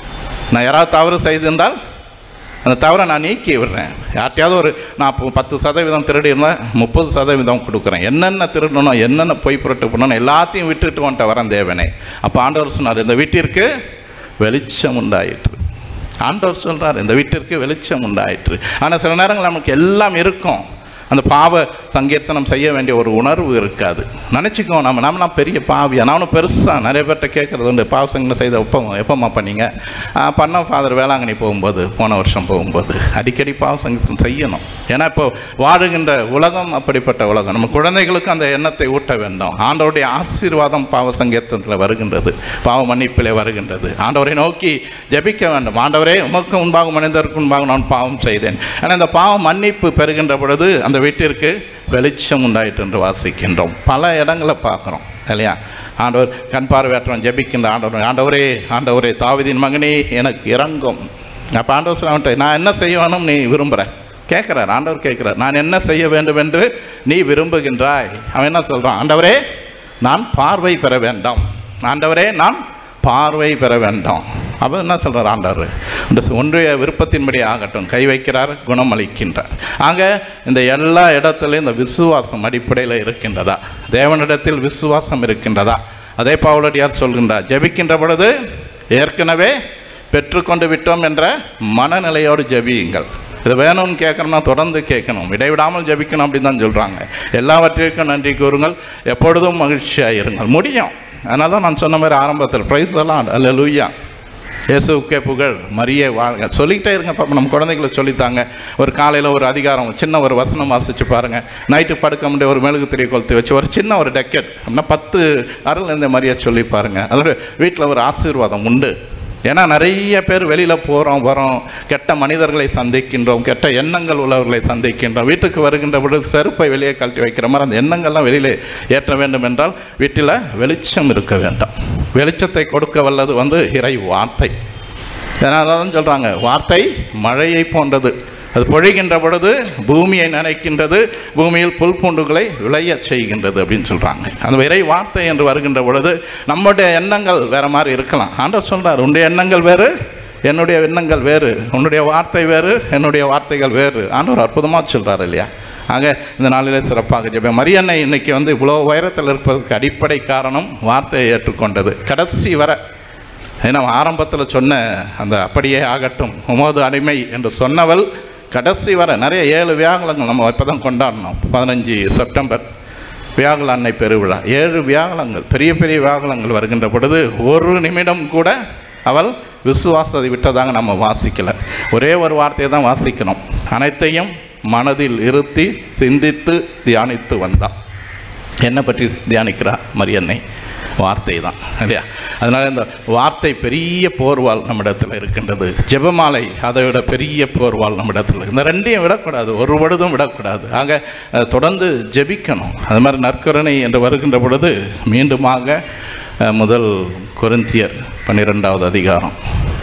நான் யாராவது தவறு செய்திருந்தால் அந்த தவறை நான் நீக்கி விடுறேன் யார்ட்டையாவது ஒரு நான் இப்போ பத்து சதவீதம் திருடி இருந்தால் முப்பது சதவீதம் கொடுக்குறேன் என்னென்ன திருடணும் என்னென்ன பொய் புரட்டு பண்ணணும் எல்லாத்தையும் விட்டுட்டு வந்துட்டு வரேன் தேவனே அப்போ ஆண்டவர் சொன்னார் இந்த வீட்டிற்கு வெளிச்சம் உண்டாயிற்று ஆண்டவர் சொல்கிறார் இந்த வீட்டிற்கு வெளிச்சம் உண்டாயிற்று ஆனால் சில நேரங்கள் நமக்கு எல்லாம் இருக்கும் அந்த பாவ சங்கீர்த்தனம் செய்ய வேண்டிய ஒரு உணர்வு இருக்காது நினச்சிக்கோ நம்ம நம்மளாம் பெரிய பாவியா நானும் பெருசாக நிறைய பேர்கிட்ட கேட்குறது உண்டு பாவ சங்கீதம் செய்த எப்போ எப்போம்மா பண்ணீங்க "ஆ, பண்ணோம் ஃபாதர் வேளாங்கண்ணி போகும்போது போன வருஷம் போகும்போது அடிக்கடி பாவ சங்கீதம் செய்யணும் ஏன்னா இப்போ வாழுகின்ற உலகம் அப்படிப்பட்ட உலகம் நம்ம குழந்தைகளுக்கும் அந்த எண்ணத்தை ஊட்ட வேண்டும் ஆண்டவருடைய ஆசீர்வாதம் பாவ சங்கீர்த்தனத்தில் வருகின்றது பாவ மன்னிப்பிலே வருகின்றது ஆண்டவரை நோக்கி ஜெபிக்க வேண்டும் ஆண்டவரே உமக்கு முன்பாக மனிதருக்கு முன்பாக நான் பாவம் செய்தேன் ஆனால் இந்த பாவம் மன்னிப்பு பெறுகின்ற பொழுது அந்த வீட்டிற்கு வெளிச்சம் உண்டாயிற்று என்று வாசிக்கின்றோம் பல இடங்களை பார்க்குறோம் இல்லையா ஆண்டவர் கண் பார்வையற்றவன் ஜெபிக்கின்ற ஆண்டவர் ஆண்டவரே ஆண்டவரே தாவிதின் மகனே எனக்கு இறங்கும் அப்போ ஆண்டவர் சொல்ல அவன்கிட்ட, நான் என்ன செய்யணும் நீ விரும்புகிற கேட்குறார் ஆண்டவர் கேட்குறார் நான் என்ன செய்ய வேண்டும் என்று நீ விரும்புகின்றாய் அவன் என்ன சொல்கிறான் ஆண்டவரே நான் பார்வை பெற வேண்டாம் ஆண்டவரே நான் பார்வை பெற வேண்டாம் அப்போ என்ன சொல்கிறார் ஆண்டவர் இந்த ஒன்றிய விருப்பத்தின்படி ஆகட்டும் கை வைக்கிறார் குணம் அளிக்கின்றார் ஆக இந்த எல்லா இடத்துலையும் இந்த விசுவாசம் அடிப்படையில் இருக்கின்றதா தேவனிடத்தில் விசுவாசம் இருக்கின்றதா அதே பவுலடியார் சொல்கின்றார் ஜெபிக்கின்ற பொழுது ஏற்கனவே பெற்றுக்கொண்டு விட்டோம் என்ற மனநிலையோடு ஜெபியுங்கள் இது வேணும்னு கேட்கணும்னா தொடர்ந்து கேட்கணும் இடைவிடாமல் ஜெபிக்கணும் அப்படின்னு தான் சொல்கிறாங்க எல்லாவற்றிற்கும் நன்றி கூறுங்கள் எப்பொழுதும் மகிழ்ச்சியாக இருங்கள் முடியும் அதனால தான் நான் சொன்ன மாதிரி ஆரம்பத்தில் ப்ரைஸ் எல்லாம் அல்ல லூயா இயேசுக்கே புகழ் மரியே வாழ்க சொல்லிக்கிட்டே இருங்க பாப்பா நம்ம குழந்தைகளை சொல்லித்தாங்க ஒரு காலையில் ஒரு அதிகாரம் சின்ன ஒரு வசனம் வாசிச்சு பாருங்கள் நைட்டு படுக்க முடிய ஒரு மெழுகு திரிய கொளுத்தி வச்சு ஒரு சின்ன ஒரு டெக்கெட் அப்படின்னா பத்து அருள் இந்த மாதிரியே சொல்லி பாருங்கள் அதோட வீட்டில் ஒரு ஆசீர்வாதம் உண்டு ஏன்னா நிறைய பேர் வெளியில் போகிறோம் வரோம் கெட்ட மனிதர்களை சந்திக்கின்றோம் கெட்ட எண்ணங்கள் உள்ளவர்களை சந்திக்கின்றோம் வீட்டுக்கு வருகின்ற பொழுது செருப்பை வெளியே கழட்டி வைக்கிற மாதிரி அந்த எண்ணங்கள்லாம் வெளியிலே ஏற்ற வேண்டும் என்றால் வீட்டில் வெளிச்சம் இருக்க வேண்டாம் வெளிச்சத்தை கொடுக்க வல்லது வந்து இறை வார்த்தை அதனால தான் சொல்கிறாங்க வார்த்தை மழையை போன்றது அது பொழிகின்ற பொழுது பூமியை நனைக்கின்றது பூமியில் புல் பூண்டுகளை விளையச் செய்கின்றது அப்படின்னு சொல்கிறாங்க அந்த இறை வார்த்தை என்று வருகின்ற பொழுது நம்முடைய எண்ணங்கள் வேறு மாதிரி இருக்கலாம் ஆண்டவர் சொல்கிறார் உன்னுடைய எண்ணங்கள் வேறு என்னுடைய எண்ணங்கள் வேறு உன்னுடைய வார்த்தை வேறு என்னுடைய வார்த்தைகள் வேறு ஆண்டவர் அற்புதமாக சொல்கிறார் இல்லையா ஆக இந்த நாளிலே சிறப்பாக ஜெபம் மரியன்னை இன்னைக்கு வந்து இவ்வளோ உயரத்தில் இருப்பதற்கு அடிப்படை காரணம் வார்த்தையை ஏற்றுக்கொண்டது கடைசி வரை ஏன்னா ஆரம்பத்தில் சொன்ன அந்த அப்படியே ஆகட்டும் உமது அடிமை என்று சொன்னவள் கடைசி வரை நிறைய ஏழு வியாகுலங்கள் நம்ம இப்போ தான் கொண்டாடினோம் பதினஞ்சு செப்டம்பர் வியாகுல அன்னை பெருவிழா ஏழு வியாகுலங்கள் பெரிய பெரிய வியாகுலங்கள் வருகின்ற பொழுது ஒரு நிமிடம் கூட அவள் விசுவாசத்தை விட்டதாக நம்ம வாசிக்கல ஒரே ஒரு வார்த்தையை தான் வாசிக்கணும் அனைத்தையும் மனதில் இருத்தி சிந்தித்து தியானித்து வந்தான் என்ன பற்றி தியானிக்கிறா மரியன்னை வார்த்தை தான் இல்லையா அதனால் இந்த வார்த்தை பெரிய போர்வால் நம்மிடத்தில் இருக்கின்றது ஜெபமாலை அதை விட பெரிய போர்வால் நம்மிடத்தில் இருக்கு. இந்த ரெண்டையும் விடக்கூடாது ஒரு பொழுதும் விடக்கூடாது ஆக அஹ், தொடர்ந்து ஜெபிக்கணும் அது மாதிரி நற்கருணை என்று வருகின்ற பொழுது மீண்டுமாக அஹ், முதல் கொரிந்தியர் பன்னிரெண்டாவது அதிகாரம்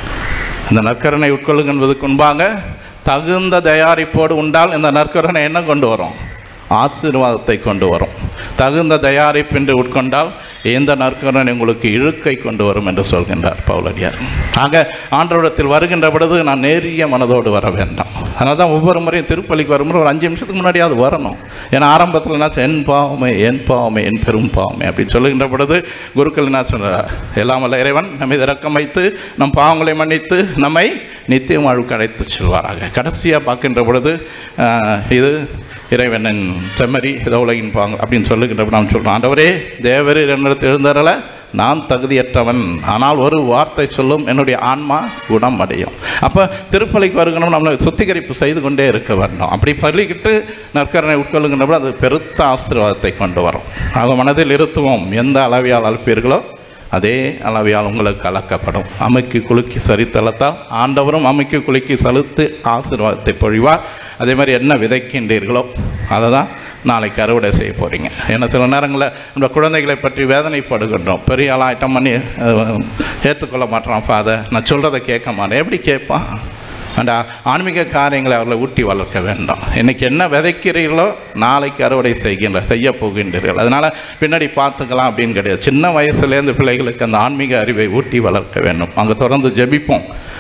இந்த நற்கருணை உட்கொள்ளுகின்றதுக்கு முன்பாக தகுந்த தயாரிப்போடு உண்டால் இந்த நற்கருணை என்ன கொண்டு வரும் ஆசீர்வாதத்தை கொண்டு வரும் தகுந்த தயாரிப்பின்றி உட்கொண்டால் எந்த நற்கருணை உங்களுக்கு இழுக்கை கொண்டு வரும் என்று சொல்கின்றார் பவுலடியார் ஆக ஆண்டவரிடத்தில் வருகின்ற பொழுது நான் நேரிய மனதோடு வர வேண்டாம் அதனால தான் ஒவ்வொரு முறையும் திருப்பலிக்கு வரும்போது ஒரு அஞ்சு நிமிஷத்துக்கு முன்னாடியாவது வரணும் ஏன்னா ஆரம்பத்தில் என்ன என் பாவமே என் பாவமே என் பெரும் பாவமே அப்படின்னு சொல்லுகின்ற பொழுது குருக்கள் என்ன சொல்கிறார் எல்லாம் வல்ல இறைவன் நம்மை இரக்கம் வைத்து நம் பாவங்களை மன்னித்து நம்மை நித்திய வாழ்வுக்கு அழைத்து செல்வாராக கடைசியாக பார்க்கின்ற பொழுது ஆஹ், இது இறைவனின் செம்மறி இதோ உலகின் பாங்க அப்படின்னு சொல்லுகின்ற நாம் சொல்கிறோம் ஆண்டவரே தேவரீர் என்னிடத்தில் எழுந்தரல நான் தகுதியற்றவன் ஆனால் ஒரு வார்த்தை சொல்லும் என்னுடைய ஆன்மா குணம் அடையும் அப்போ திருப்பலிக்கு வருகணும் நம்மளை சுத்திகரிப்பு செய்து கொண்டே இருக்க வேண்டும் அப்படி பள்ளிக்கிட்டு நற்கரனை உட்கொள்ளுகின்றபோது அது பெருத்த ஆசீர்வாதத்தை கொண்டு வரும் ஆக மனதில் இருத்துவோம் எந்த அளவியால் அழைப்பீர்களோ அதே அளவியால் உங்களுக்கு அளக்கப்படும் அமைக்கு குலுக்கி சரித்தளத்தால் ஆண்டவரும் அமைக்கு குலுக்கி சலுத்து ஆசீர்வாதத்தை பொழிவார் அதே மாதிரி என்ன விதைக்கின்றீர்களோ அதை தான் நாளைக்கு அறுவடை செய்ய போகிறீங்க ஏன்னா சில நேரங்களில் நம்ம குழந்தைகளை பற்றி வேதனைப்படுகின்றோம் பெரிய ஆள் ஐட்டம் பண்ணி அஹ், ஏற்றுக்கொள்ள மாட்டான் ஃபாதர் நான் சொல்கிறத கேட்க மாட்டேன் எப்படி கேட்பான் அந்த ஆன்மீக காரியங்களை அவர்களை ஊட்டி வளர்க்க வேண்டாம் இன்னைக்கு என்ன விதைக்கிறீர்களோ நாளைக்கு அறுவடை செய்கின்ற செய்ய போகின்றீர்கள் அதனால் பின்னாடி பார்த்துக்கலாம் அப்படின்னு கிடையாது சின்ன வயசுலேருந்து பிள்ளைகளுக்கு அந்த ஆன்மீக அறிவை ஊட்டி வளர்க்க வேண்டும் அங்கே தொடர்ந்து ஜெபிப்போம்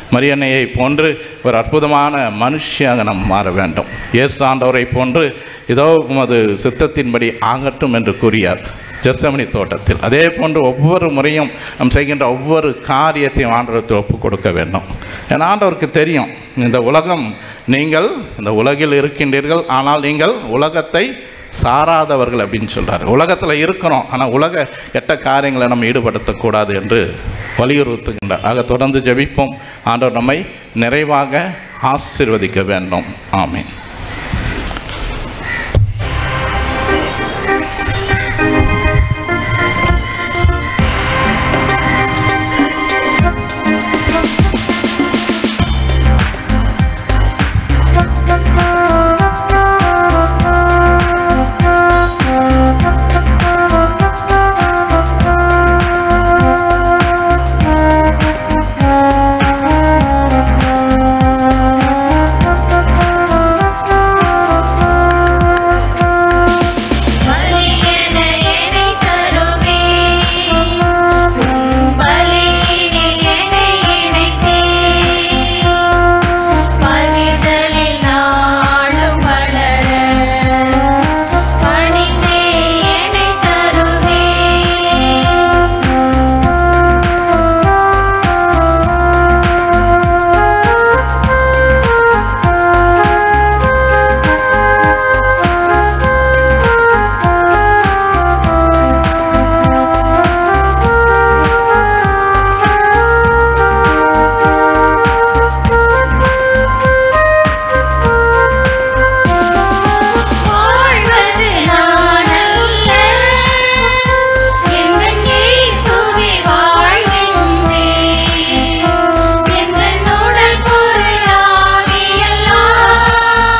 மரியன்னையை போன்று ஒரு அற்புதமான மனுஷியாக நாம் மாற வேண்டும் இயேசு ஆண்டவரை போன்று இதோ உமது சித்தத்தின்படி ஆகட்டும் என்று கூறியார் ஜெர்சமனி தோட்டத்தில் அதே போன்று ஒவ்வொரு முறையும் நாம் செய்கின்ற ஒவ்வொரு காரியத்தையும் ஆண்டவருக்கு ஒப்பு கொடுக்க வேண்டும் ஏன்னா ஆண்டவருக்கு தெரியும் இந்த உலகம் நீங்கள் இந்த உலகில் இருக்கின்றீர்கள் ஆனால் நீங்கள் உலகத்தை சாராதவர்கள் அப்படின்னு சொல்கிறார் உலகத்தில் இருக்கிறோம் ஆனால் உலக கெட்ட காரியங்களை நம்ம ஈடுபடுத்தக்கூடாது என்று வலியுறுத்துகின்றார் ஆக தொடர்ந்து ஜெபிப்போம் ஆண்டவர் நம்மை நிறைவாக ஆசீர்வதிக்க வேண்டும் ஆமென் பலியென என்னை தருவே உன் பலியினில் என்னை இணைத்தே பகிர்தலில் நாளும் வளர பணிந்தே என்னை தருவே வாழ்வது நானல்ல எந்தன் இயேசுவே வாழ்கின்றேன் எந்தன் உடல் பொருள் ஆவியெல்லாம்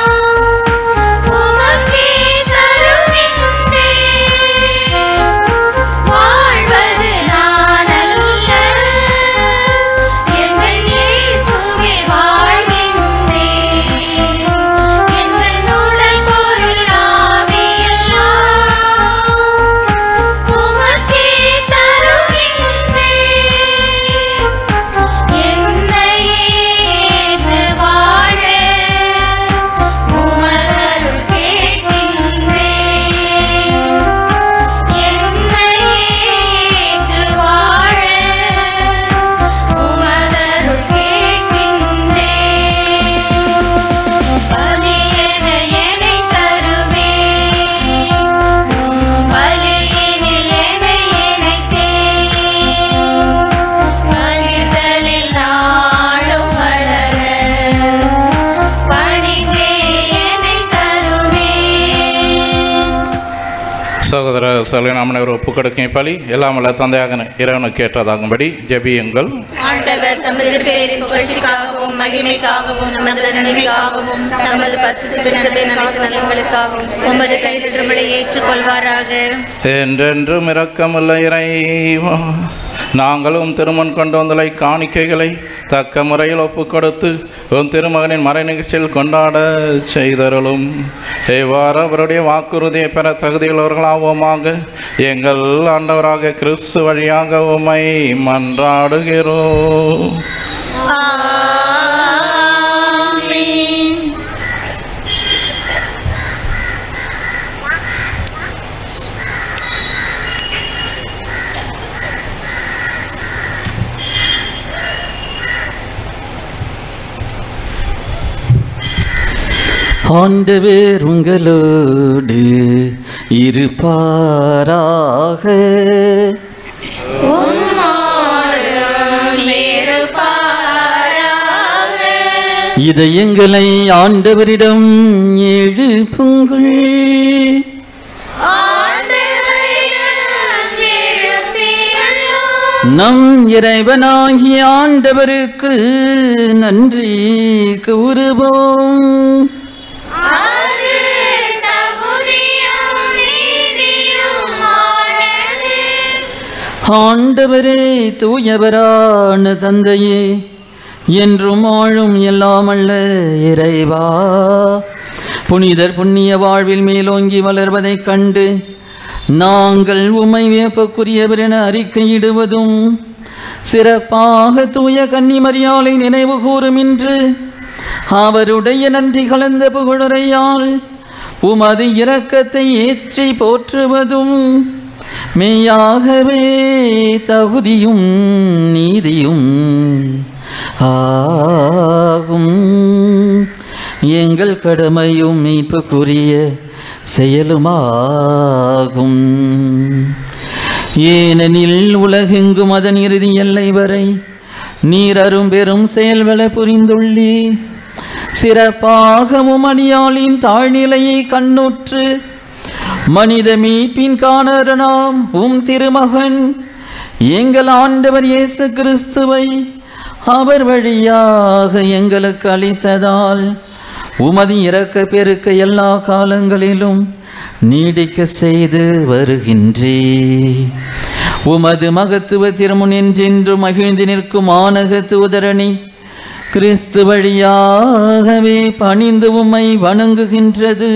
உமக்கே தருகின்றேன் வாழ்வது நானல்ல எந்தன் இயேசுவே வாழ்கின்றேன் எந்தன் உடல் பொருள் ஆவியெல்லாம் உமக்கே தருகின்றேன் என்னை ஏற்று வாழ உமதருள் கேட்கின்றேன் என்னை ஏற்று வாழ உமதருள் கேட்கின்றேன் பலியென என்னை தருவே உம் பலியினில் என்னை இணைத்தே பகிர்தலில் நாளும் வளர பணிந்தே என்னை தருவே சகோதர சலினாமனை ஒப்பு கொடுக்கும் பலி எல்லாம் வல்ல தந்தையாக இறைவனுக்கு ஏற்றதாகும்படி ஜெபியுங்கள் ஆண்டவர் தமது பேரின் புகழ்ச்சிக்காகவும் மகிமைக்காகவும் நமது நன்மைக்காகவும் நமது பசுத்த நலன்களுக்காகவும் உமது கையில் நம்மளை ஏற்றுக்கொள்வாராக என்றென்றும் இரக்கமுள்ள இறைவா நாங்களும் திருமண் கொண்டு வந்தலை காணிக்கைகளை தக்க முறையில் ஒப்புக் கொடுத்து உன் திருமகனின் மறை நிகழ்ச்சியில் கொண்டாட செய்தருளும் இவ்வாறு அவருடைய வாக்குறுதியை பெற தகுதியுள்ளவர்களாவோமாக எங்கள் ஆண்டவராக கிறிஸ்து வழியாக உமை மன்றாடுகிறோம் ஆமென் ஆண்டவர் உங்களோடு இருப்பாராக உம்மோடும் இருப்பாராக. இதயங்களை ஆண்டவரிடம் எழுப்புங்கள் ஆண்டவரிடம் எழுப்பியுள்ளோம். நம் இறைவனாகிய ஆண்டவருக்கு நன்றி கூறுவோம் அது தகுதியும் நீதியுமானது. ஆண்டவரே தூயவரான தந்தையே என்றும் ஆளும் எல்லாமல்ல இறைவா புனிதர் புண்ணிய வாழ்வில் மேலோங்கி வளர்வதைக் கண்டு நாங்கள் உமை வியப்புக்குரியவர் என அறிக்கையிடுவதும் சிறப்பாக தூய கன்னிமரியாலை நினைவு கூறும் இன்று அவருடைய நன்றி கலந்த புகழுரையால் உமது இரக்கத்தை ஏற்றி போற்றுவதும் மெய்யாகவே தகுதியும் நீதியும் ஆகும் எங்கள் கடமையும் மீட்புக்குரிய செயலுமாகும் ஏனெனில் உலகெங்கும் அதன் இறுதி எல்லை வரை நீர் அரும் பெரும் செயல்கள புரிந்துள்ளி சிறப்பாகவும் அடியாளின் தாழ்நிலையை கண்ணுற்று மனித மீட்பின் காணரனாம் உம் திருமகன் எங்கள் ஆண்டவர் இயேசு கிறிஸ்துவை அவர் வழியாக எங்களுக்கு அளித்ததால் உமது இரக்க பெருக்க எல்லா காலங்களிலும் நீடிக்க செய்து வருகின்றே உமது மகத்துவ திருமுன் என்றென்று மகிழ்ந்து நிற்கும் ஆனக தூதரணி கிறிஸ்து வழியாகவே பணிந்து உம்மை வணங்குகின்றது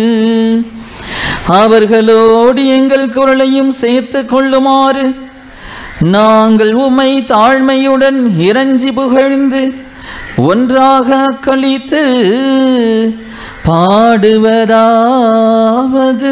அவர்களோடு எங்கள் குரலையும் சேர்த்து கொள்ளுமாறு நாங்கள் உம்மை தாழ்மையுடன் இறைஞ்சி புகழ்ந்து ஒன்றாக கழித்து பாடுவதாவது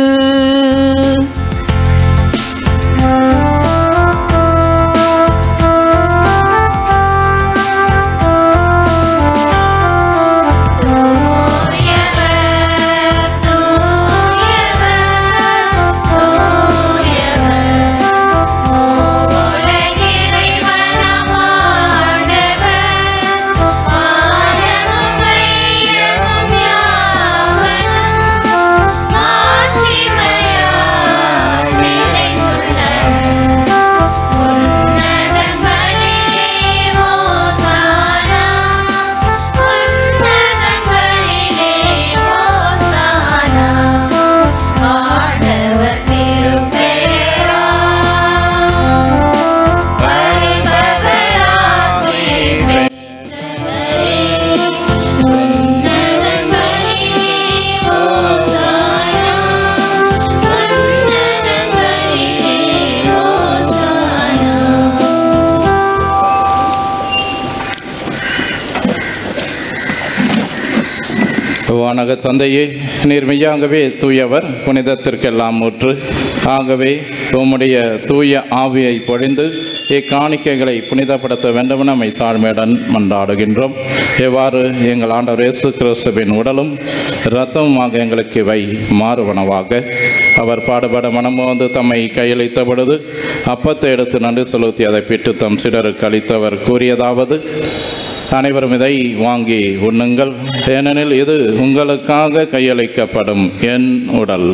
வானக தந்தையே நீர் மெய்யாகவே தூயவர் புனிதத்திற்கெல்லாம் ஊற்று ஆகவே உம்முடைய தூய ஆவியை பொழிந்து இக்காணிக்கைகளை புனிதப்படுத்த வேண்டுமென நம்மை தாழ்மையுடன் மன்றாடுகின்றோம் எவ்வாறு எங்கள் ஆண்டவர் இயேசு கிறிஸ்துவின் உடலும் இரத்தமுமாக எங்களுக்கு இவை மாறுவனவாக அவர் பாடுபட மனமோந்து தம்மை கையளித்த பொழுது அப்பத்தை எடுத்து நன்றி செலுத்தி அதை பிட்டு தம் சிலருக்கு அளித்தவர் கூறியதாவது அனைவரும் இதை வாங்கி உண்ணுங்கள் ஏனெனில் இது உங்களுக்காக கையளிக்கப்படும் என் உடல்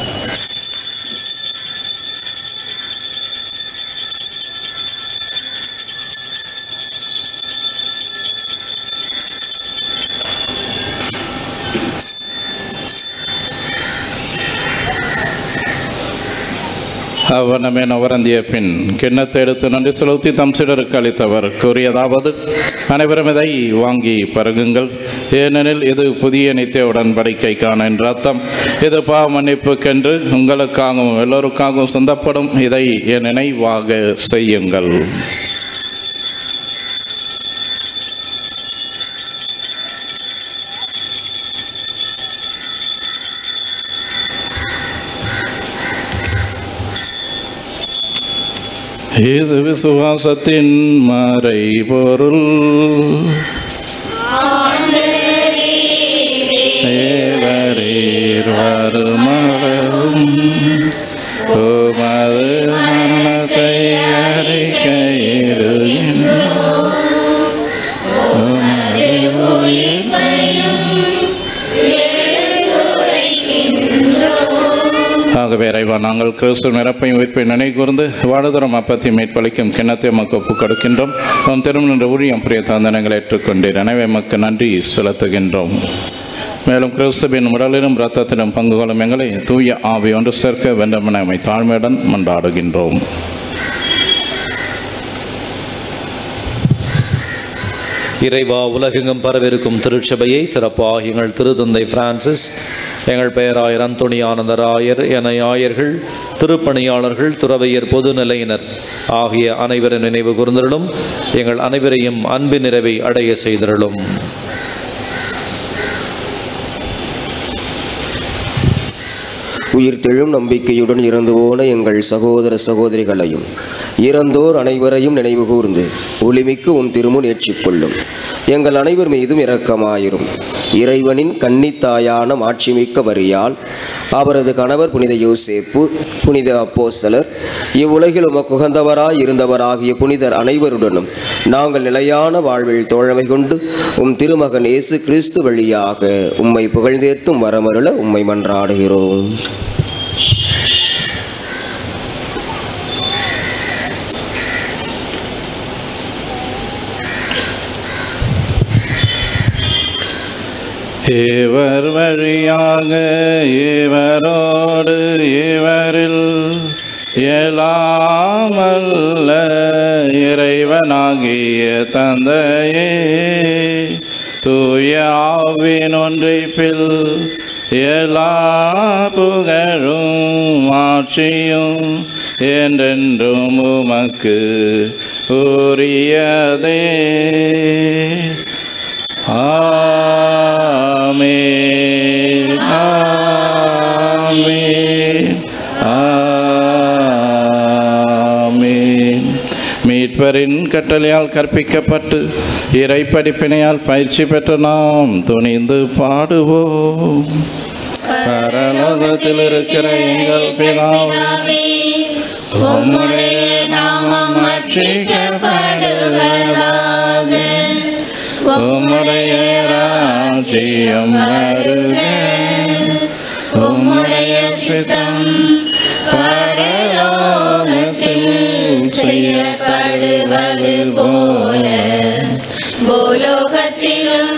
அவனமே நவரந்திய பின் கிண்ணத்தை எடுத்து நன்றி செலுத்தி தம் சிலருக்கு அளித்தவர் கூறியதாவது அனைவரும் இதை வாங்கி பருகுங்கள் ஏனெனில் இது புதிய நித்திய உடன்படிக்கைக்கான என்ற அர்த்தம் இது பாவ மன்னிப்புக்கென்று உங்களுக்காகவும் எல்லோருக்காகவும் சொந்தப்படும் இதை என் நினைவாக செய்யுங்கள் இது விசுவாசத்தின் மறை பொருள் தேவரீர் வருமளவும் உமது மரணத்தை அறிக்கையிடுகின்றோம் உமது ஆகவே இறைவா நாங்கள் கிறிஸ்து நிரப்பையும் உயிர்ப்பை நினை கூர்ந்து வாழுதரம் அப்பத்தையும் மீட்பளிக்கும் கிண்ணத்தை மக்கு ஒப்புக் கொடுக்கின்றோம் உம் திருமண ஊழியம் புரிய தந்தனங்களை ஏற்றுக்கொண்டீர் எனவே எமக்கு நன்றி செலுத்துகின்றோம் மேலும் கிறிஸ்துவின் உடலிலும் இரத்தத்திலும் பங்கு கொள்ளும் எங்களை தூய ஆவி ஒன்று சேர்க்க வேண்டுமென எம்மை தாழ்மையுடன் மன்றாடுகின்றோம் இறைவா உலகெங்கும் பரவிருக்கும் திருச்சபையை சிறப்பாக எங்கள் திருத்தந்தை பிரான்சிஸ் எங்கள் பெயராயர் அந்தோணி ஆனந்தராயர் என ஆயர்கள் திருப்பணியாளர்கள் துறவையர் பொதுநிலையினர் ஆகிய அனைவரின் நினைவு கூர்ந்தருளும் எங்கள் அனைவரையும் அன்பின் நிறைவை அடைய செய்திருளும் உயிர்த்தெழும் நம்பிக்கையுடன் இறந்து போன எங்கள் சகோதர சகோதரிகளையும் இறந்தோர் அனைவரையும் நினைவு கூர்ந்து ஒளிமிக்கு உன் திருமுன் ஏற்றிக்கொள்ளும் எங்கள் அனைவர் மீதும் இரக்கமாயிரும் இறைவனின் கன்னித்தாயான மாட்சிமிக்க மரியால் அவரது கணவர் புனித யோசேப்பு புனித அப்போஸ்தலர் இவ்வுலகில் உமக்கு உகந்தவராய் இருந்தவராகிய புனிதர் அனைவருடனும் நாங்கள் நிலையான வாழ்வில் தோழமை கொண்டு உம் திருமகன் இயேசு கிறிஸ்து வழியாக உம்மை புகழ்ந்தேத்தும் வரமருள உம்மை மன்றாடுகிறோம் இவர் வழியாக இவரோடு இவரில் இயலாமல்ல இறைவனாகிய தந்தையே தூய ஆவின் ஒன்றிப்பில் எல்லா புகழும் ஆட்சியும் என்றென்றும் உமக்கு உரியதே ஆமென் ஆமென் ஆமென் மீட்பரின் கட்டளையால் கற்பிக்கப்பட்டு இறை படிப்பினையால் பயிற்சி பெற்ற நாம் துணிந்து பாடுவோம் பரலோகத்தில் இருக்கிற எங்கள் பிதாவே உம்முடைய நாமம் அர்ச்சிக்கப்படுவதாக உம்முடைய ராஜ்யம் வருக உம்முடைய சித்தம் பரலோகத்தில் செய்யப்படுவது போல பூலோகத்திலும்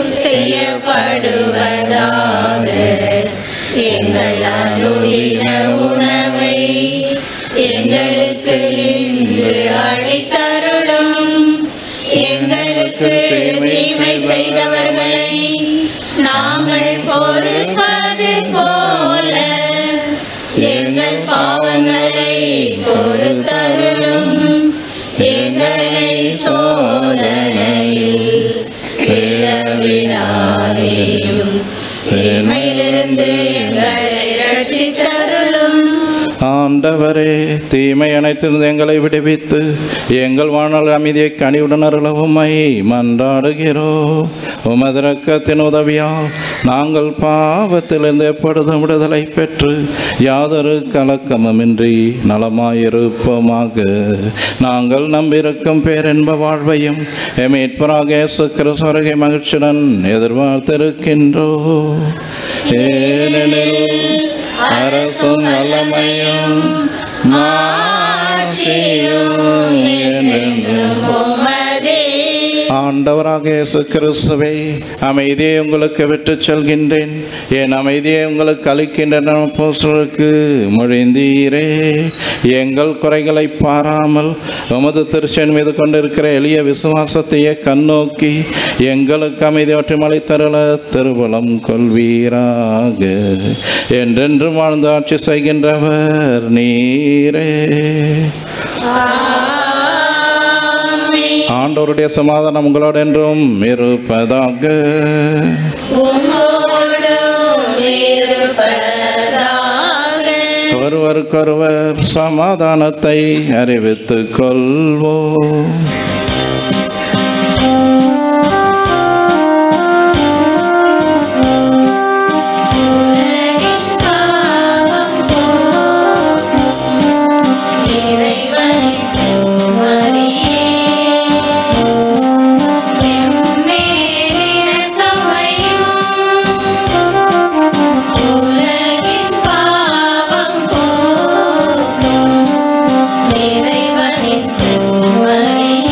செய்யப்படுவதாக எங்கள் அனுதின உணவை எங்களுக்கு இன்று அளித்தருளும் எங்களுக்கு தீமை செய்தவர்களை நாங்கள் பொறுப்பது போல எங்கள் பாவங்களை பொறுத்தருளும் எங்களை சோதனையில் விழவிடாதேயும் தீமையிலிருந்து எங்களை ரட்சித்தருளும் ஆண்டவரே தீமை அனைத்திலிருந்து எங்களை விடுவித்து எங்கள் வாழ்நாள் அமைதியை கனிவுடன் அருளவுமை மன்றாடுகிறோம் உமது இரக்கத்தின் உதவியால் நாங்கள் பாவத்திலிருந்து எப்பொழுதும் விடுதலை பெற்று யாதொரு கலக்கமுமின்றி நலமாயிருப்போமாக நாங்கள் நம்பியிருக்கும் பேரென்ப வாழ்வையும் எமீட்பராக இயேசு கிறிஸ்து வருகை மகிழ்ச்சியுடன் எதிர்பார்த்திருக்கின்றோ ஏனெனில் அரசும் வல்லமையும் மாட்சியும் என்றென்றும் உமதே ஆண்டவராக இயேசு கிறிஸ்துவை அமைதியை உங்களுக்கு விட்டுச் செல்கின்றேன் என் அமைதியை உங்களுக்கு அளிக்கின்றன போஸ்டருக்கு மொழிந்தீரே எங்கள் குறைகளை பாராமல் உமது திருச்சென் மீது கொண்டிருக்கிற எளிய விசுவாசத்தையே கண்ணோக்கி எங்களுக்கு அமைதி மற்றும் அளித்தருள திருபலம் கொள்வீராக என்றென்றும் வாழ்ந்து ஆட்சி செய்கின்றவர் நீரே ஆண்டவருடைய சமாதானம் உங்களோடு என்றும் இருப்பதாக உம்மோடும் இருப்பதாக ஒருவருக்கொருவர் சமாதானத்தை அறிவித்துக் கொள்வோம் உலகின் பாவம் போக்கும் இறைவனின் செம்மறியே எம்மேல் இரக்கமையும் உலகின் பாவம் போக்கும் இறைவனின் செம்மறியே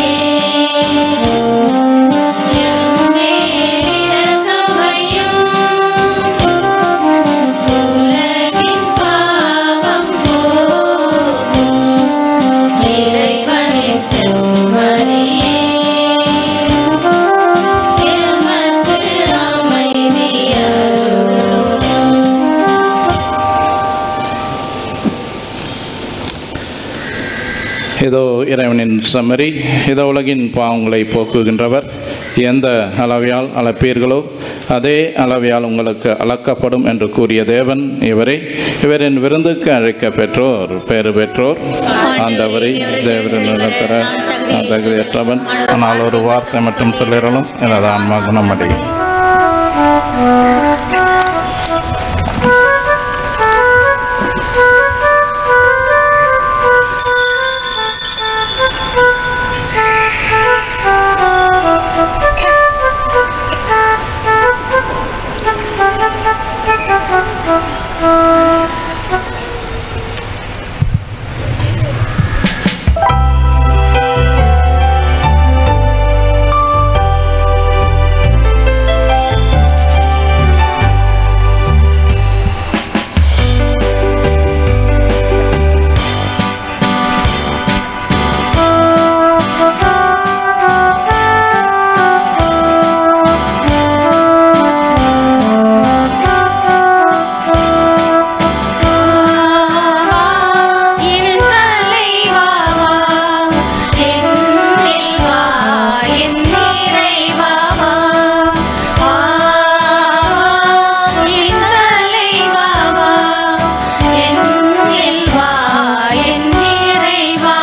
இதோ இறைவனின் செம்மறி இதோ உலகின் பாவங்களை போக்குகின்றவர் எந்த அளவையால் அளப்பீர்களோ அதே அளவையால் உங்களுக்கு அளக்கப்படும் என்று கூறிய தேவன் இவரே இவரின் விருந்துக்கு அழைக்க பெற்றோர் பேறு பெற்றோர் ஆண்டவரை தேவரின் நிலத்தர நான் தகுதியற்றவன் ஆனால் ஒரு வார்த்தை மட்டும் சொல்லிடலும் எனது ஆன்மா குணமடையும் என் தலைவா என்னில் வா என் நிறைவா என் தலைவா என்னில் வா என் நிறைவா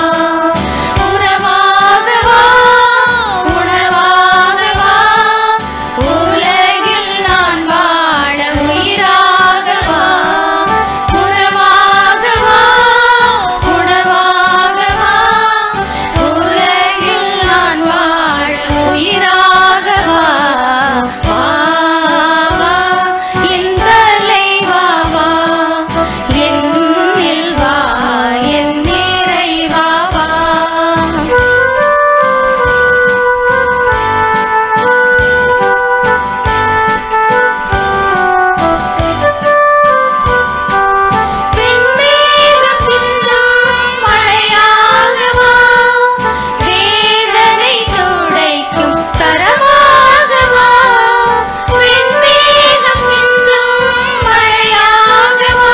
உறவாக வா உணவாக வா உலகில் நான் வாழ உயிராக வா உறவாக வா உணவாக வா உலகில் நான் வாழ உயிராக வா வா வா என் தலைவா வா என்னில் வா என் நிறைவா வா விண்மேகம் சிந்தும் மழையாக வா வேதனை துடைக்கும் கரமாக வா விண்மேகம் சிந்தும் மழையாக வா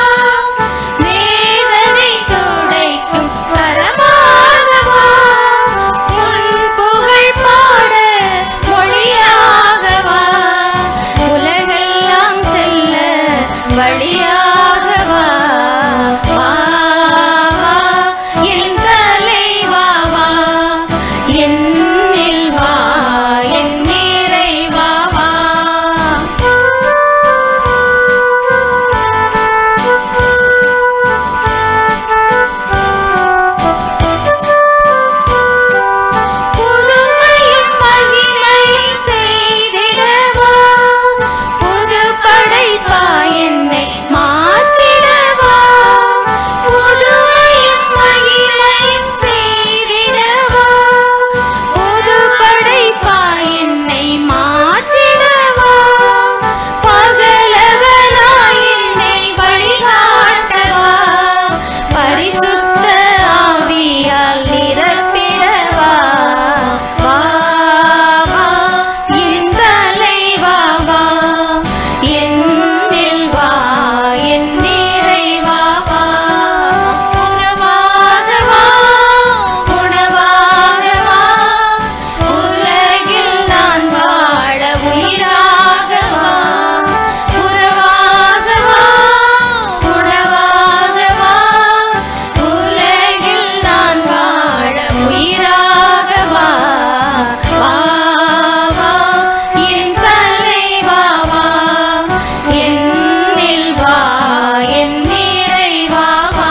வேதனை துடைக்கும் கரமாக வா உன் புகழ் பாட மொழியாக வா உலகெல்லாம் செல்ல வழியாக வா வா வா என் தலைவா வா என்னில் வா என் நிறைவா வா புதுமையும் மகிமையும் செய்திடவா புது படைப்பா என்னை மாற்றிடவா புதுமையும் மகிமையும் செய்திடவா புது படைப்பா என்னை மாற்றிடவா பகலவனாய் என்னை வழிகாட்டவா பரிசுத்த ஆவியால் நிரப்பிடவா வா வா என் தலைவா வா என்னில் வா என் நிறைவா வா உறவாக வா உணவாக வா உலகில் நான் வாழ உயிராக வா உறவாக வா உணவாக வா உலகில் நான் வாழ உயிராக வா வா வா என் தலைவா வா என்னில் வா என் நிறைவா வா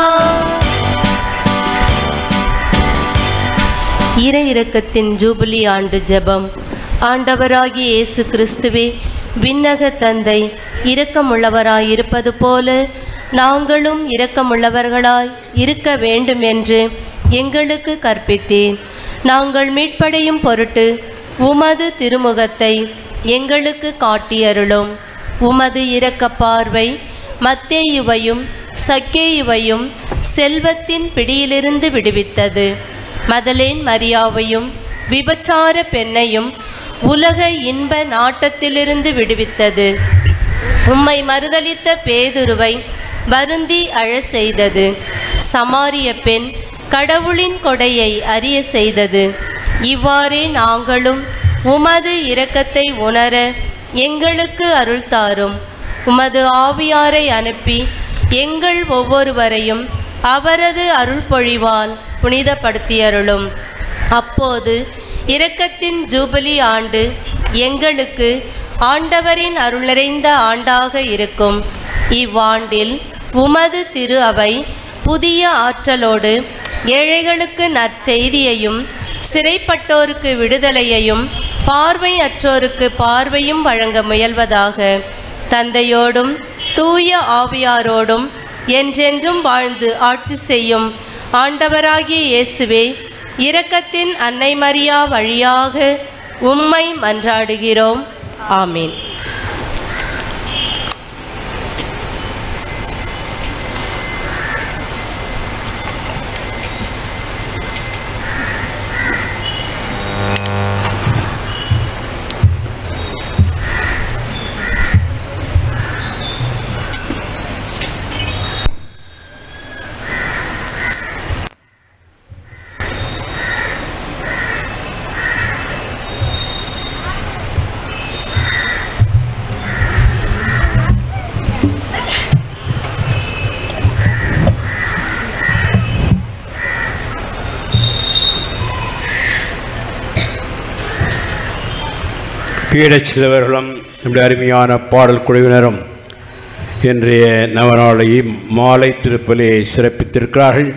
இறை இரக்கத்தின் ஜூபிலி ஆண்டு ஜெபம் ஆண்டவராகிய இயேசு கிறிஸ்துவே விண்ணக தந்தை இரக்கமுள்ளவராய் இருப்பது போல நாங்களும் இரக்கமுள்ளவர்களாய் இருக்க வேண்டும் என்று எங்களுக்கு கற்பித்தேன் நாங்கள் மீட்படையும் பொருட்டு உமது திருமுகத்தை எங்களுக்கு காட்டியருளும் உமது இரக்க பார்வை மத்தேயுவையும் சக்கேயுவையும் செல்வத்தின் பிடியிலிருந்து விடுவித்தது மதலேன் மரியாவையும் விபச்சார பெண்ணையும் உலக இன்ப நாட்டத்திலிருந்து விடுவித்தது உம்மை மறுதலித்த பேதுருவை வருந்தி அழ செய்தது சமாரிய பெண் கடவுளின் கொடையை அறிய செய்தது இவ்வாறே நாங்களும் உமது இரக்கத்தை உணர எங்களுக்கு அருள் தாரும் உமது ஆவியாரை அனுப்பி எங்கள் ஒவ்வொருவரையும் அவரது அருள் பொழிவால் புனிதப்படுத்தியருளும் அப்போது இரக்கத்தின் ஜூபிலி ஆண்டு எங்களுக்கு ஆண்டவரின் அருளறைந்த ஆண்டாக இருக்கும் இவ்வாண்டில் உமது திரு அவை புதிய ஆற்றலோடு ஏழைகளுக்கு நற்செய்தியையும் சிறைப்பட்டோருக்கு விடுதலையையும் பார்வையற்றோருக்கு பார்வையும் வழங்க முயல்வதாக தந்தையோடும் தூய ஆவியாரோடும் என்றென்றும் வாழ்ந்து ஆட்சி செய்யும் ஆண்டவராகிய இயேசுவே இரக்கத்தின் அன்னை மரியா வழியாக உம்மை மன்றாடுகிறோம் ஆமீன் பீடச் சிறுவர்களும் நம்முடைய அருமையான பாடல் குழுவினரும் இன்றைய நவநாளை மாலை திருப்பலியை சிறப்பித்திருக்கிறார்கள்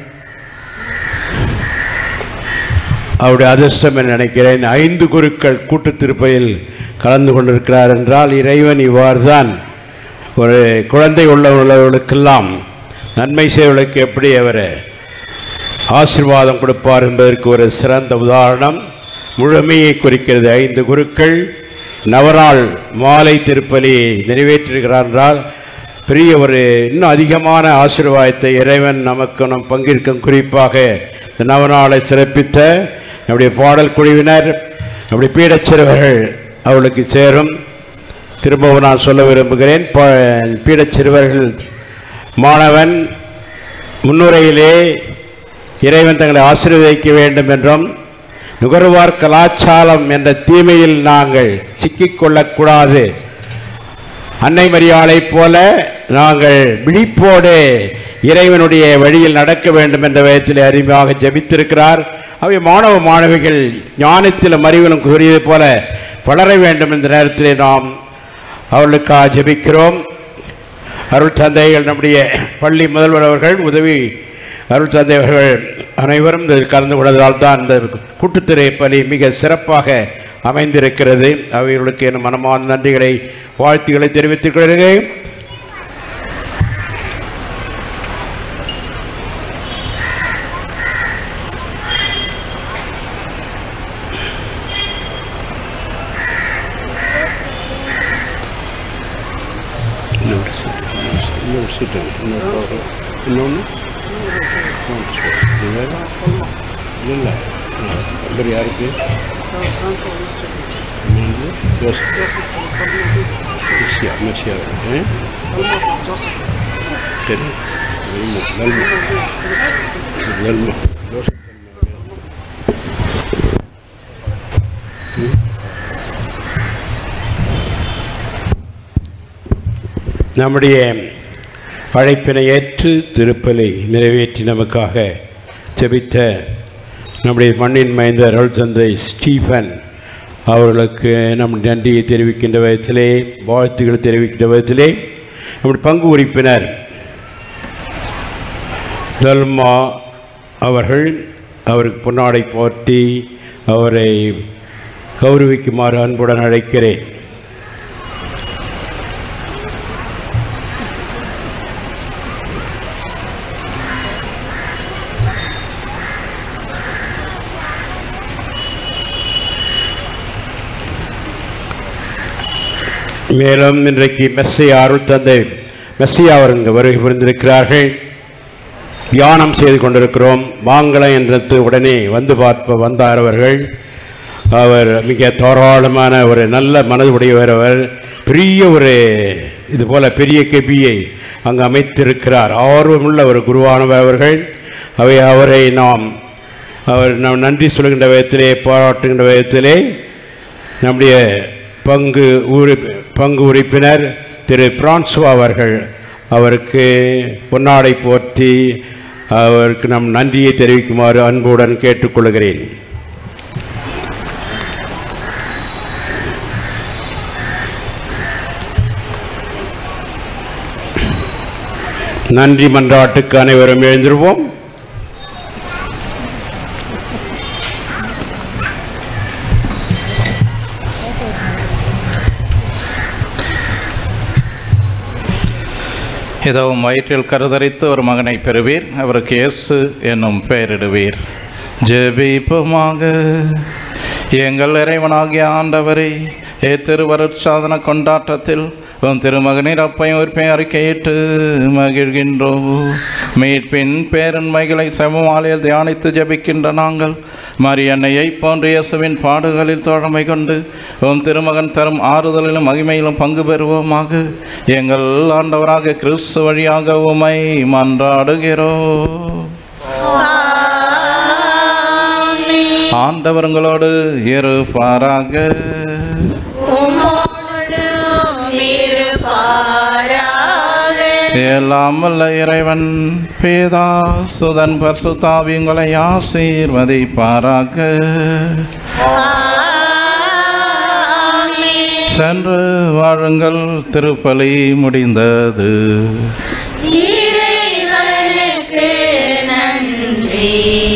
அவருடைய அதிர்ஷ்டம் என்று நினைக்கிறேன் ஐந்து குருக்கள் கூட்டுத் திருப்பலியில் கலந்து கொண்டிருக்கிறார் என்றால் இறைவன் இவ்வாறு தான் ஒரு குழந்தை உள்ள உள்ளவர்களுக்கெல்லாம் நன்மை செய்வர்களுக்கு எப்படி அவர் ஆசீர்வாதம் கொடுப்பார் என்பதற்கு ஒரு சிறந்த உதாரணம் முழுமையை குறிக்கிறது ஐந்து குருக்கள் நவநாள் மாலை திருப்பலியை நிறைவேற்றிருக்கிறார் என்றால் பெரிய ஒரு இன்னும் அதிகமான ஆசீர்வாதத்தை இறைவன் நமக்கு நம் பங்கிற்கும் குறிப்பாக இந்த நவநாளை சிறப்பித்த நம்முடைய பாடல் குழுவினர் நம்முடைய பீடச் சிறுவர்கள் அவளுக்கு சேரும் திரும்பவும் நான் சொல்ல விரும்புகிறேன் ப- பீடச் சிறுவர்கள் மாணவன் முன்னுரையிலே இறைவன் தங்களை ஆசீர்வதிக்க வேண்டும் என்றும் நுகர்வார் கலாச்சாரம் என்ற தீமையில் நாங்கள் சிக்கிக்கொள்ளக்கூடாது அன்னை மரியாளைப் போல நாங்கள் விழிப்போடு இறைவனுடைய வழியில் நடக்க வேண்டும் என்ற விதத்தில் அருமையாக ஜெபித்திருக்கிறார் அவை மாணவ மாணவிகள் ஞானத்திலும் அறிவிலும் கூறியது போல வளர வேண்டும் என்ற நேரத்திலே நாம் அவர்களுக்காக ஜெபிக்கிறோம் அருள் தந்தைகள் நம்முடைய பள்ளி முதல்வர் அவர்கள் உதவி அருள் தந்தை அவர்கள் அனைவரும் இதில் கலந்து கொண்டதால் தான் இந்த கூட்டுத்திரை பலி மிக சிறப்பாக அமைந்திருக்கிறது அவைகளுக்கு என் மனமான நன்றிகளை வாழ்த்துக்களை தெரிவித்துக் கொள்கிறேன் இன்னொரு சீட்டு இன்னொரு சீட்டு இன்னொரு இன்னொன்று இல்லை நம்பர் யாருக்கு இன்னொன்று ஜோசப் மெஸ்ஸியா மெஸ்ஸியா ஆ? சரி வெல்மா வெல்மா வெல்மா ஜோசப் நம்முடைய அழைப்பினை ஏற்று திருப்பலை நிறைவேற்றி நமக்காக ஜெபித்த நம்முடைய மண்ணின் மைந்தர் அருள் தந்தை ஸ்டீஃபன் அவர்களுக்கு நம் நன்றியை தெரிவிக்கின்ற விதத்திலே வாழ்த்துக்களை தெரிவிக்கின்ற விதத்திலே நம்முடைய பங்கு உறுப்பினர் தல்மா அவர்கள் அவருக்கு பொன்னாடை போர்த்தி அவரை கௌரவிக்குமாறு அன்புடன் அழைக்கிறேன் மேலும் இன்றைக்கு மெஸ்ஸையா அருள் தந்தை மெஸ்ஸையா அவர் இங்கு வருகை புரிந்திருக்கிறார்கள் தியானம் செய்து கொண்டிருக்கிறோம் மாங்கலம் என்றது உடனே வந்து பார்ப்ப வந்தார் அவர்கள் அவர் மிக தாராளமான ஒரு நல்ல மனது உடையவர் அவர் பெரிய ஒரு இது போல பெரிய கெபியை அங்கு அமைத்திருக்கிறார் ஆர்வமுள்ள ஒரு குருவானவர் அவர்கள் அவை அவரை நாம் அவர் நாம் நன்றி சொல்கின்ற விதத்திலே பாராட்டுகின்ற விதத்திலே நம்முடைய பங்கு உறு பங்கு உறுப்பினர் திரு பிரான்சுவா அவர்கள் அவருக்கு பொன்னாடை போர்த்தி அவருக்கு நம் நன்றியை தெரிவிக்குமாறு அன்புடன் கேட்டுக்கொள்கிறேன் நன்றி மன்றாட்டுக்கு அனைவரும் எழுந்திருவோம் இதோ உம் வயிற்றில் கருதரித்து ஒரு மகனை பெறுவீர் அவருக்கு இயேசு என்னும் பெயரிடுவீர் ஜெபிப்போமாக எங்கள் இறைவனாகிய ஆண்டவரை ஏ திருவருட்சாதன கொண்டாட்டத்தில் உன் திருமகனின் அப்பையும் உறுப்பையும் அறிக்கையிட்டு மகிழ்கின்றோம் மீட்பின் பேரன்மைகளை செவமாலையில் தியானித்து ஜெபிக்கின்ற நாங்கள் மரியன்னையை போன்ற இயேசுவின் பாடுகளில் தோழமை கொண்டு உம் திருமகன் தரும் ஆறுதலிலும் மகிமையிலும் பங்கு பெறுவோமாக எங்கள் ஆண்டவராக கிறிஸ்து வழியாக உமை மன்றாடுகிறோம் ஆண்டவர் உங்களோடு இருப்பாராக எல்லாம் வல்ல இறைவன் பேதா சுதன் பர்சுத்தாவி உங்களை ஆசீர்வதிப்பாராக சென்று வாழுங்கள் திருப்பலி முடிந்தது இறைவனுக்கு நன்றி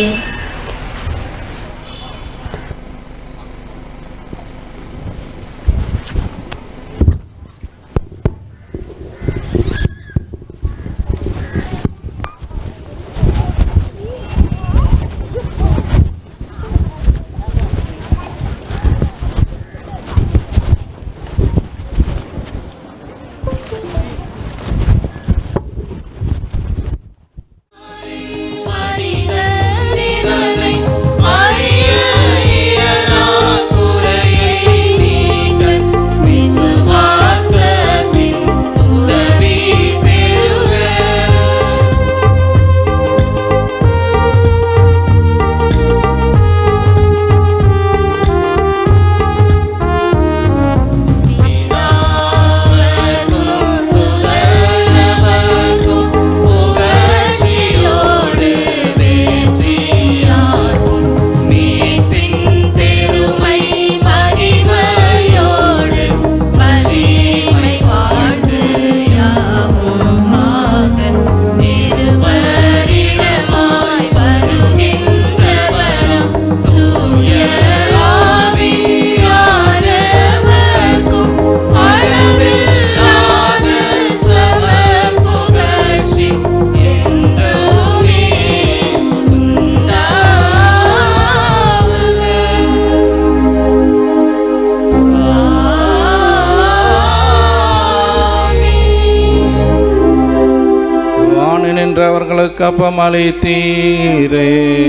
வாணி நின்றவர்களுக்கு அப்பம் அளித்தீரே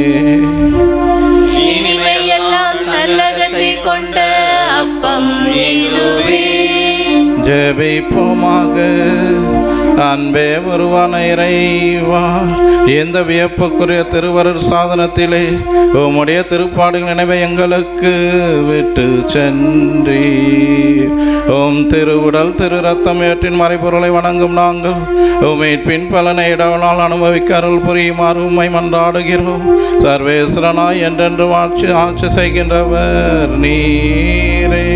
இனிமையெல்லாம் நல்லகத்தை கொண்ட அப்பம் இதுவே ஜெபிப்போமாக அன்பே உருவான இறைவா இந்த வியப்புக்குரிய திருவருட் சாதனத்திலே உம்முடைய திருப்பாடுகள் நினைவை எங்களுக்கு விட்டு சென்றீர் உம் திருவுடல் திரு ரத்தம் ஏற்றின் மறைபொருளை வணங்கும் நாங்கள் உமீட்பின் பலனை இடவனால் அனுபவிக்க அருள் புரியுமாறு உம்மை மன்றாடுகிறோம் சர்வேஸ்வரனாய் என்றென்று ஆட்சி ஆட்சி செய்கின்றவர் நீரே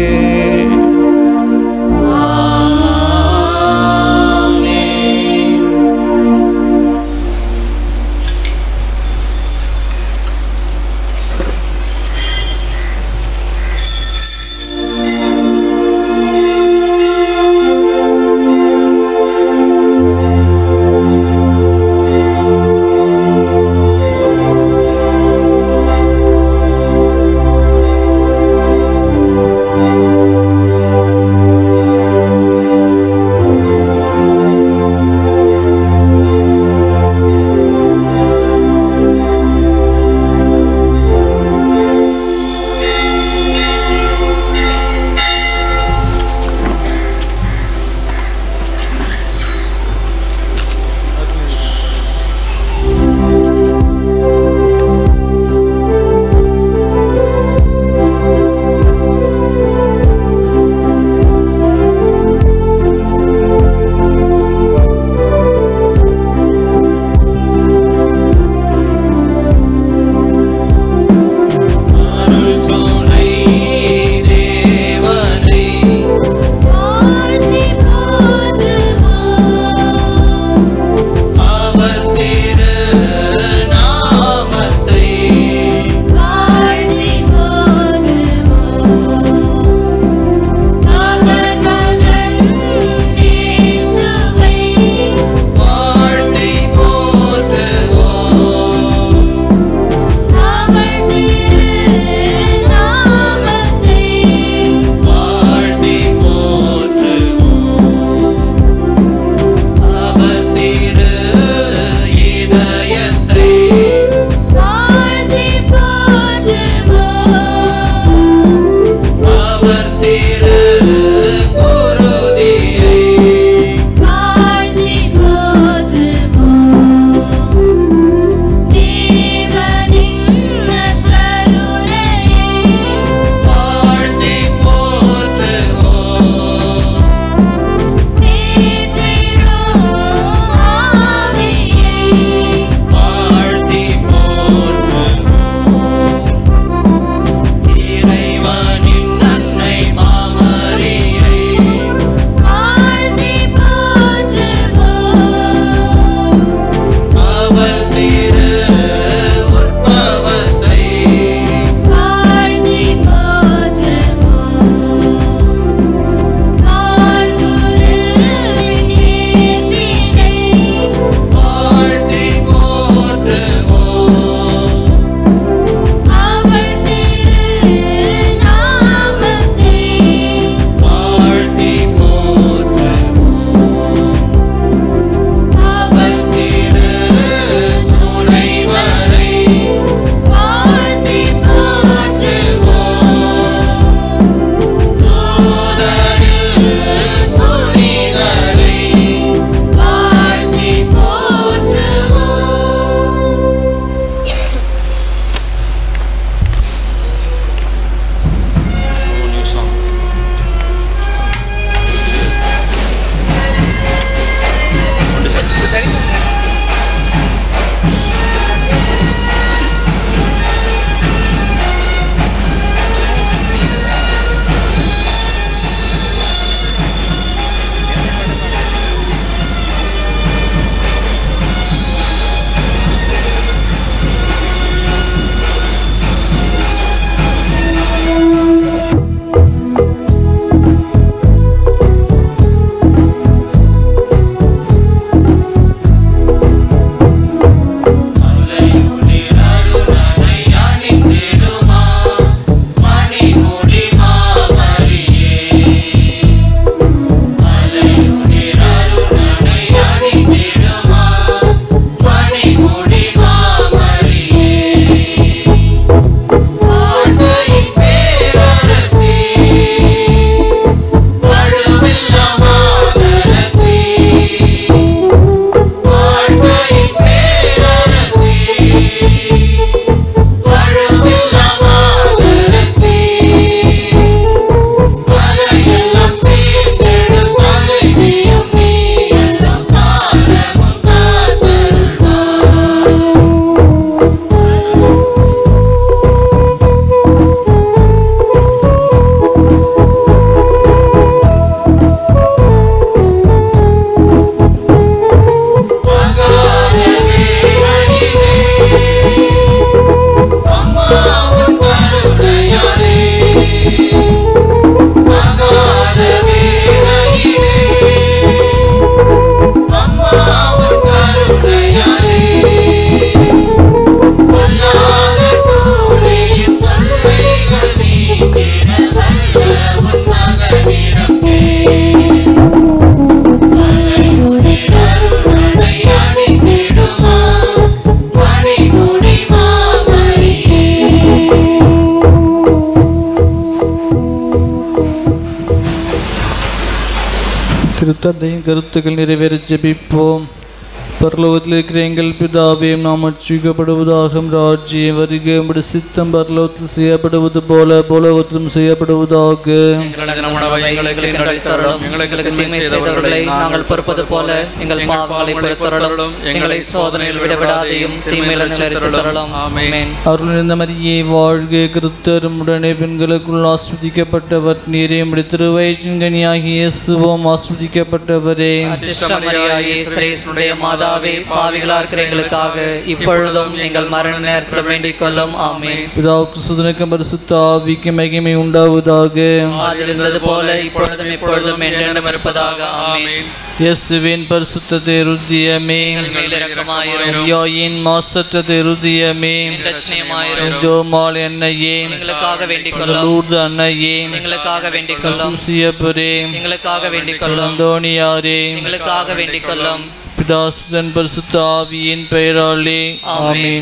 தந்தையின் கருத்துக்கள் நிறைவேற ஜெபிப்போம் பரலோகத்தில் இருக்கிற எங்கள் பிதாவே நாம் அச்சுக்கப்படுவதாக ராஜ்யம் வருக உம்முடைய சித்தம் பரலோகத்தில் செய்யப்படுவது போல போலோகத்திலும் செய்யப்படுவதாக எங்களது உணவை எங்களுக்கு இன்று அளித்தருளும் எங்களுக்கு தீமை செய்தவர்களை நாங்கள் பொறுப்பது போல எங்கள் பாவங்களை பொறுத்தருளும் எங்களை சோதனையில் விடவிடாதையும் தீமையிலிருந்து நிறுத்தருளும் ஆமென் அருள் இருந்த மரியே வாழ்க கிறிஸ்தரும் உடனே பெண்களுக்குள் ஆஸ்வதிக்கப்பட்டவர் நீரே உம்முடைய திருவயிற்றின்கனியாகி இயேசுவோம் ஆஸ்வதிக்கப்பட்டவரே அச்சிஷ்டமரியாயே சிரேசுடைய மாதாவே பாவிகளா இருக்கிற எங்களுக்காக இப்பொழுதும் எங்கள் மரண நேரத்தில் வேண்டிக் கொள்ளும் ஆமென் பிதாவுக்கு சுதனுக்கும் பரிசுத்த ஆவிக்கு மகிமை உண்டாவதாக அதில் இருந்தது போல இப்பொழுதும் இப்பொழுதும் என்றென்றும் இருப்பதாக ஆமென் இயேசுவின் பரிசுத்த திருதியமே மேல் இரக்கமாயிரும் யாயின் மாசற்ற திருதியமே இரட்சணியமாயிரும் ஜோமால் என்னையே எங்களுக்காக வேண்டிக் கொள்ளும் லூர்து அன்னையே எங்களுக்காக வேண்டிக் கொள்ளும் சூசியபுரே எங்களுக்காக வேண்டிக் கொள்ளும் அந்தோணியாரே எங்களுக்காக வேண்டிக் கொள்ளும் பிதாசுதன் பரிசுத்த ஆவியின் பெயராலே ஆமென். ஆமென்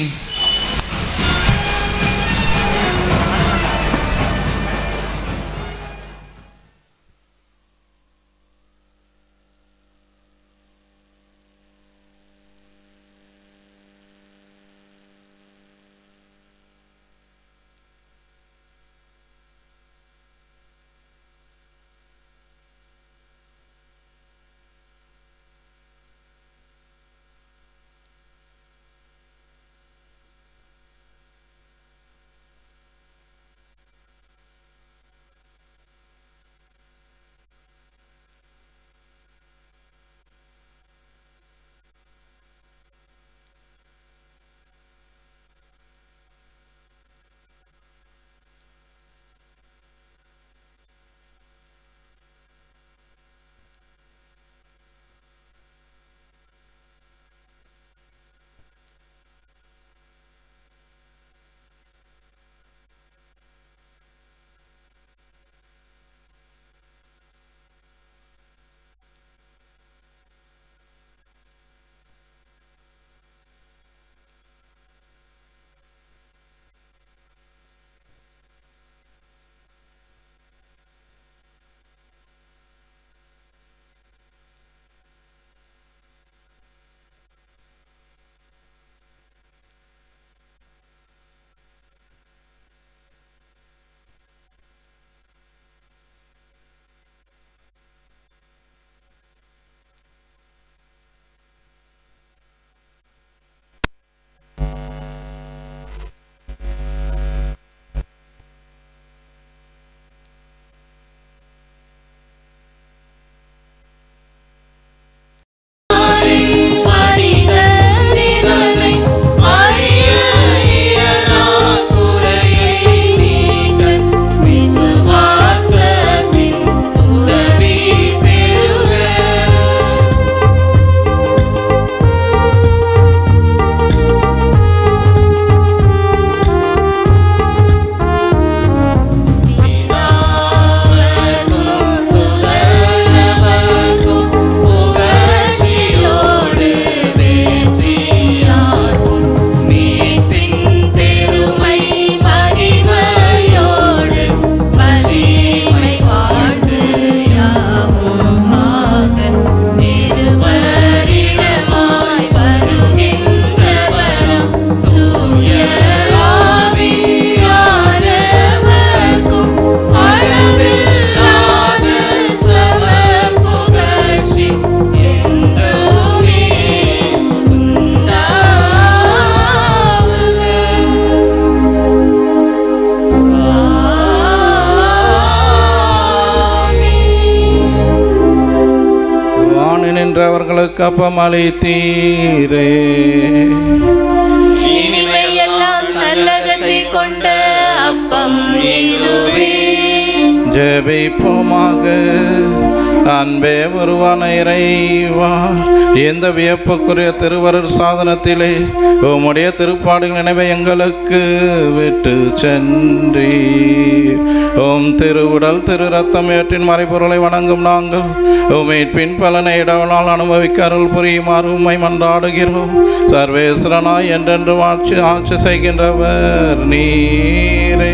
வானி நின்றவர்களுக்கு அப்பம் அளித்தீரே இனிமையெல்லாம் நல்லகத்தை கொண்ட அப்பம் இதுவே ஜெபிப்போமாக அன்பே உருவான இறைவா இந்த வியப்புக்குரிய திருவருள் சாதனத்திலே உம்முடைய திருப்பாடுகள் நினைவை எங்களுக்கு விட்டு சென்றீர் உம் திருவுடல் திரு ரத்தம் ஏற்றின் மறைபொருளை வணங்கும் நாங்கள் உமீட்பின் பலனை இடவனால் அனுபவிக்க அருள் புரியுமாறு உம்மை மன்றாடுகிறோம் சர்வேஸ்வரனாய் என்றென்று ஆட்சி ஆட்சி செய்கின்றவர் நீரே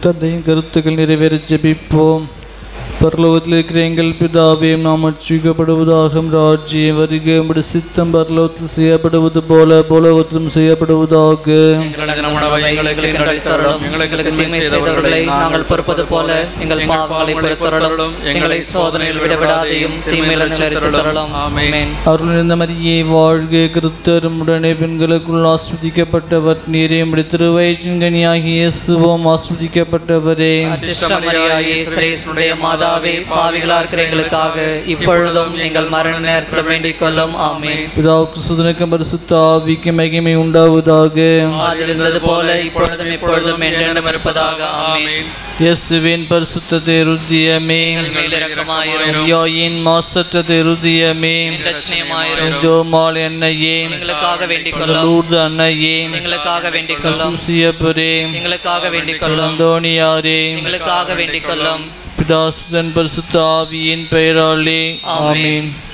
தந்தையின் கருத்துக்கள் நிறைவேற ஜெபிப்போம் பரலோகத்தில் இருக்கிற எங்கள் பிதாவே நாம் அச்சுக்கப்படுவதாக ராஜ்யம் வருக உம்முடைய சித்தம் பரலோகத்தில் செய்யப்படுவது போல போலோகத்திலும் செய்யப்படுவதாக எங்களது உணவை எங்களுக்கு அளித்தருளும் எங்களுக்கு தீமை செய்தவர்களை நாங்கள் பொறுப்பது போல எங்கள் பாவங்களை பொறுத்தருளும் எங்களை சோதனையில் விடவிடாதையும் தீமையிலிருந்து நிலைத்தருளும் ஆமென் அருள் இருந்த மரியே வாழ்க கிறிஸ்தரும் உடனே பெண்களுக்குள் ஆஸ்வதிக்கப்பட்டவர் நீரே உம்முடைய திருவயிற்றின் கனியாகிய இயேசுவும் ஆஸ்வதிக்கப்பட்டவரே அச்சிஷ்டமரியாயே சிரேசுடைய மாதாவே பாவிகளா இருக்கிற எங்களுக்காக இப்பொழுதும் எங்கள் மரண நேரத்தில் வேண்டிக் கொள்ளும் ஆமென் பிதாவுக்கு சுதனுக்கும் பரிசுத்த ஆவிக்கு மகிமை உண்டாவதாக அதில் இருந்தது போல இப்பொழுதும் இப்பொழுதும் என்றென்றும் இருப்பதாக ஆமென் இயேசுவின் பரிசுத்த திருதியமே மேல் இரக்கமாயிரும் யாயின் மாசற்ற திருதியமே இரட்சணியமாயிரும் ஜோமால் எண்ணையே எங்களுக்காக வேண்டிக் கொள்ளும் லூர்து அன்னையே எங்களுக்காக வேண்டிக் கொள்ளும் சுசியபுரே எங்களுக்காக வேண்டிக் கொள்ளும் அந்தோணியாரே எங்களுக்காக வேண்டிக் கொள்ளும் பிதாசுதன் பரிசுத்த ஆவியின் பெயராலே ஆமென். ஆமீன்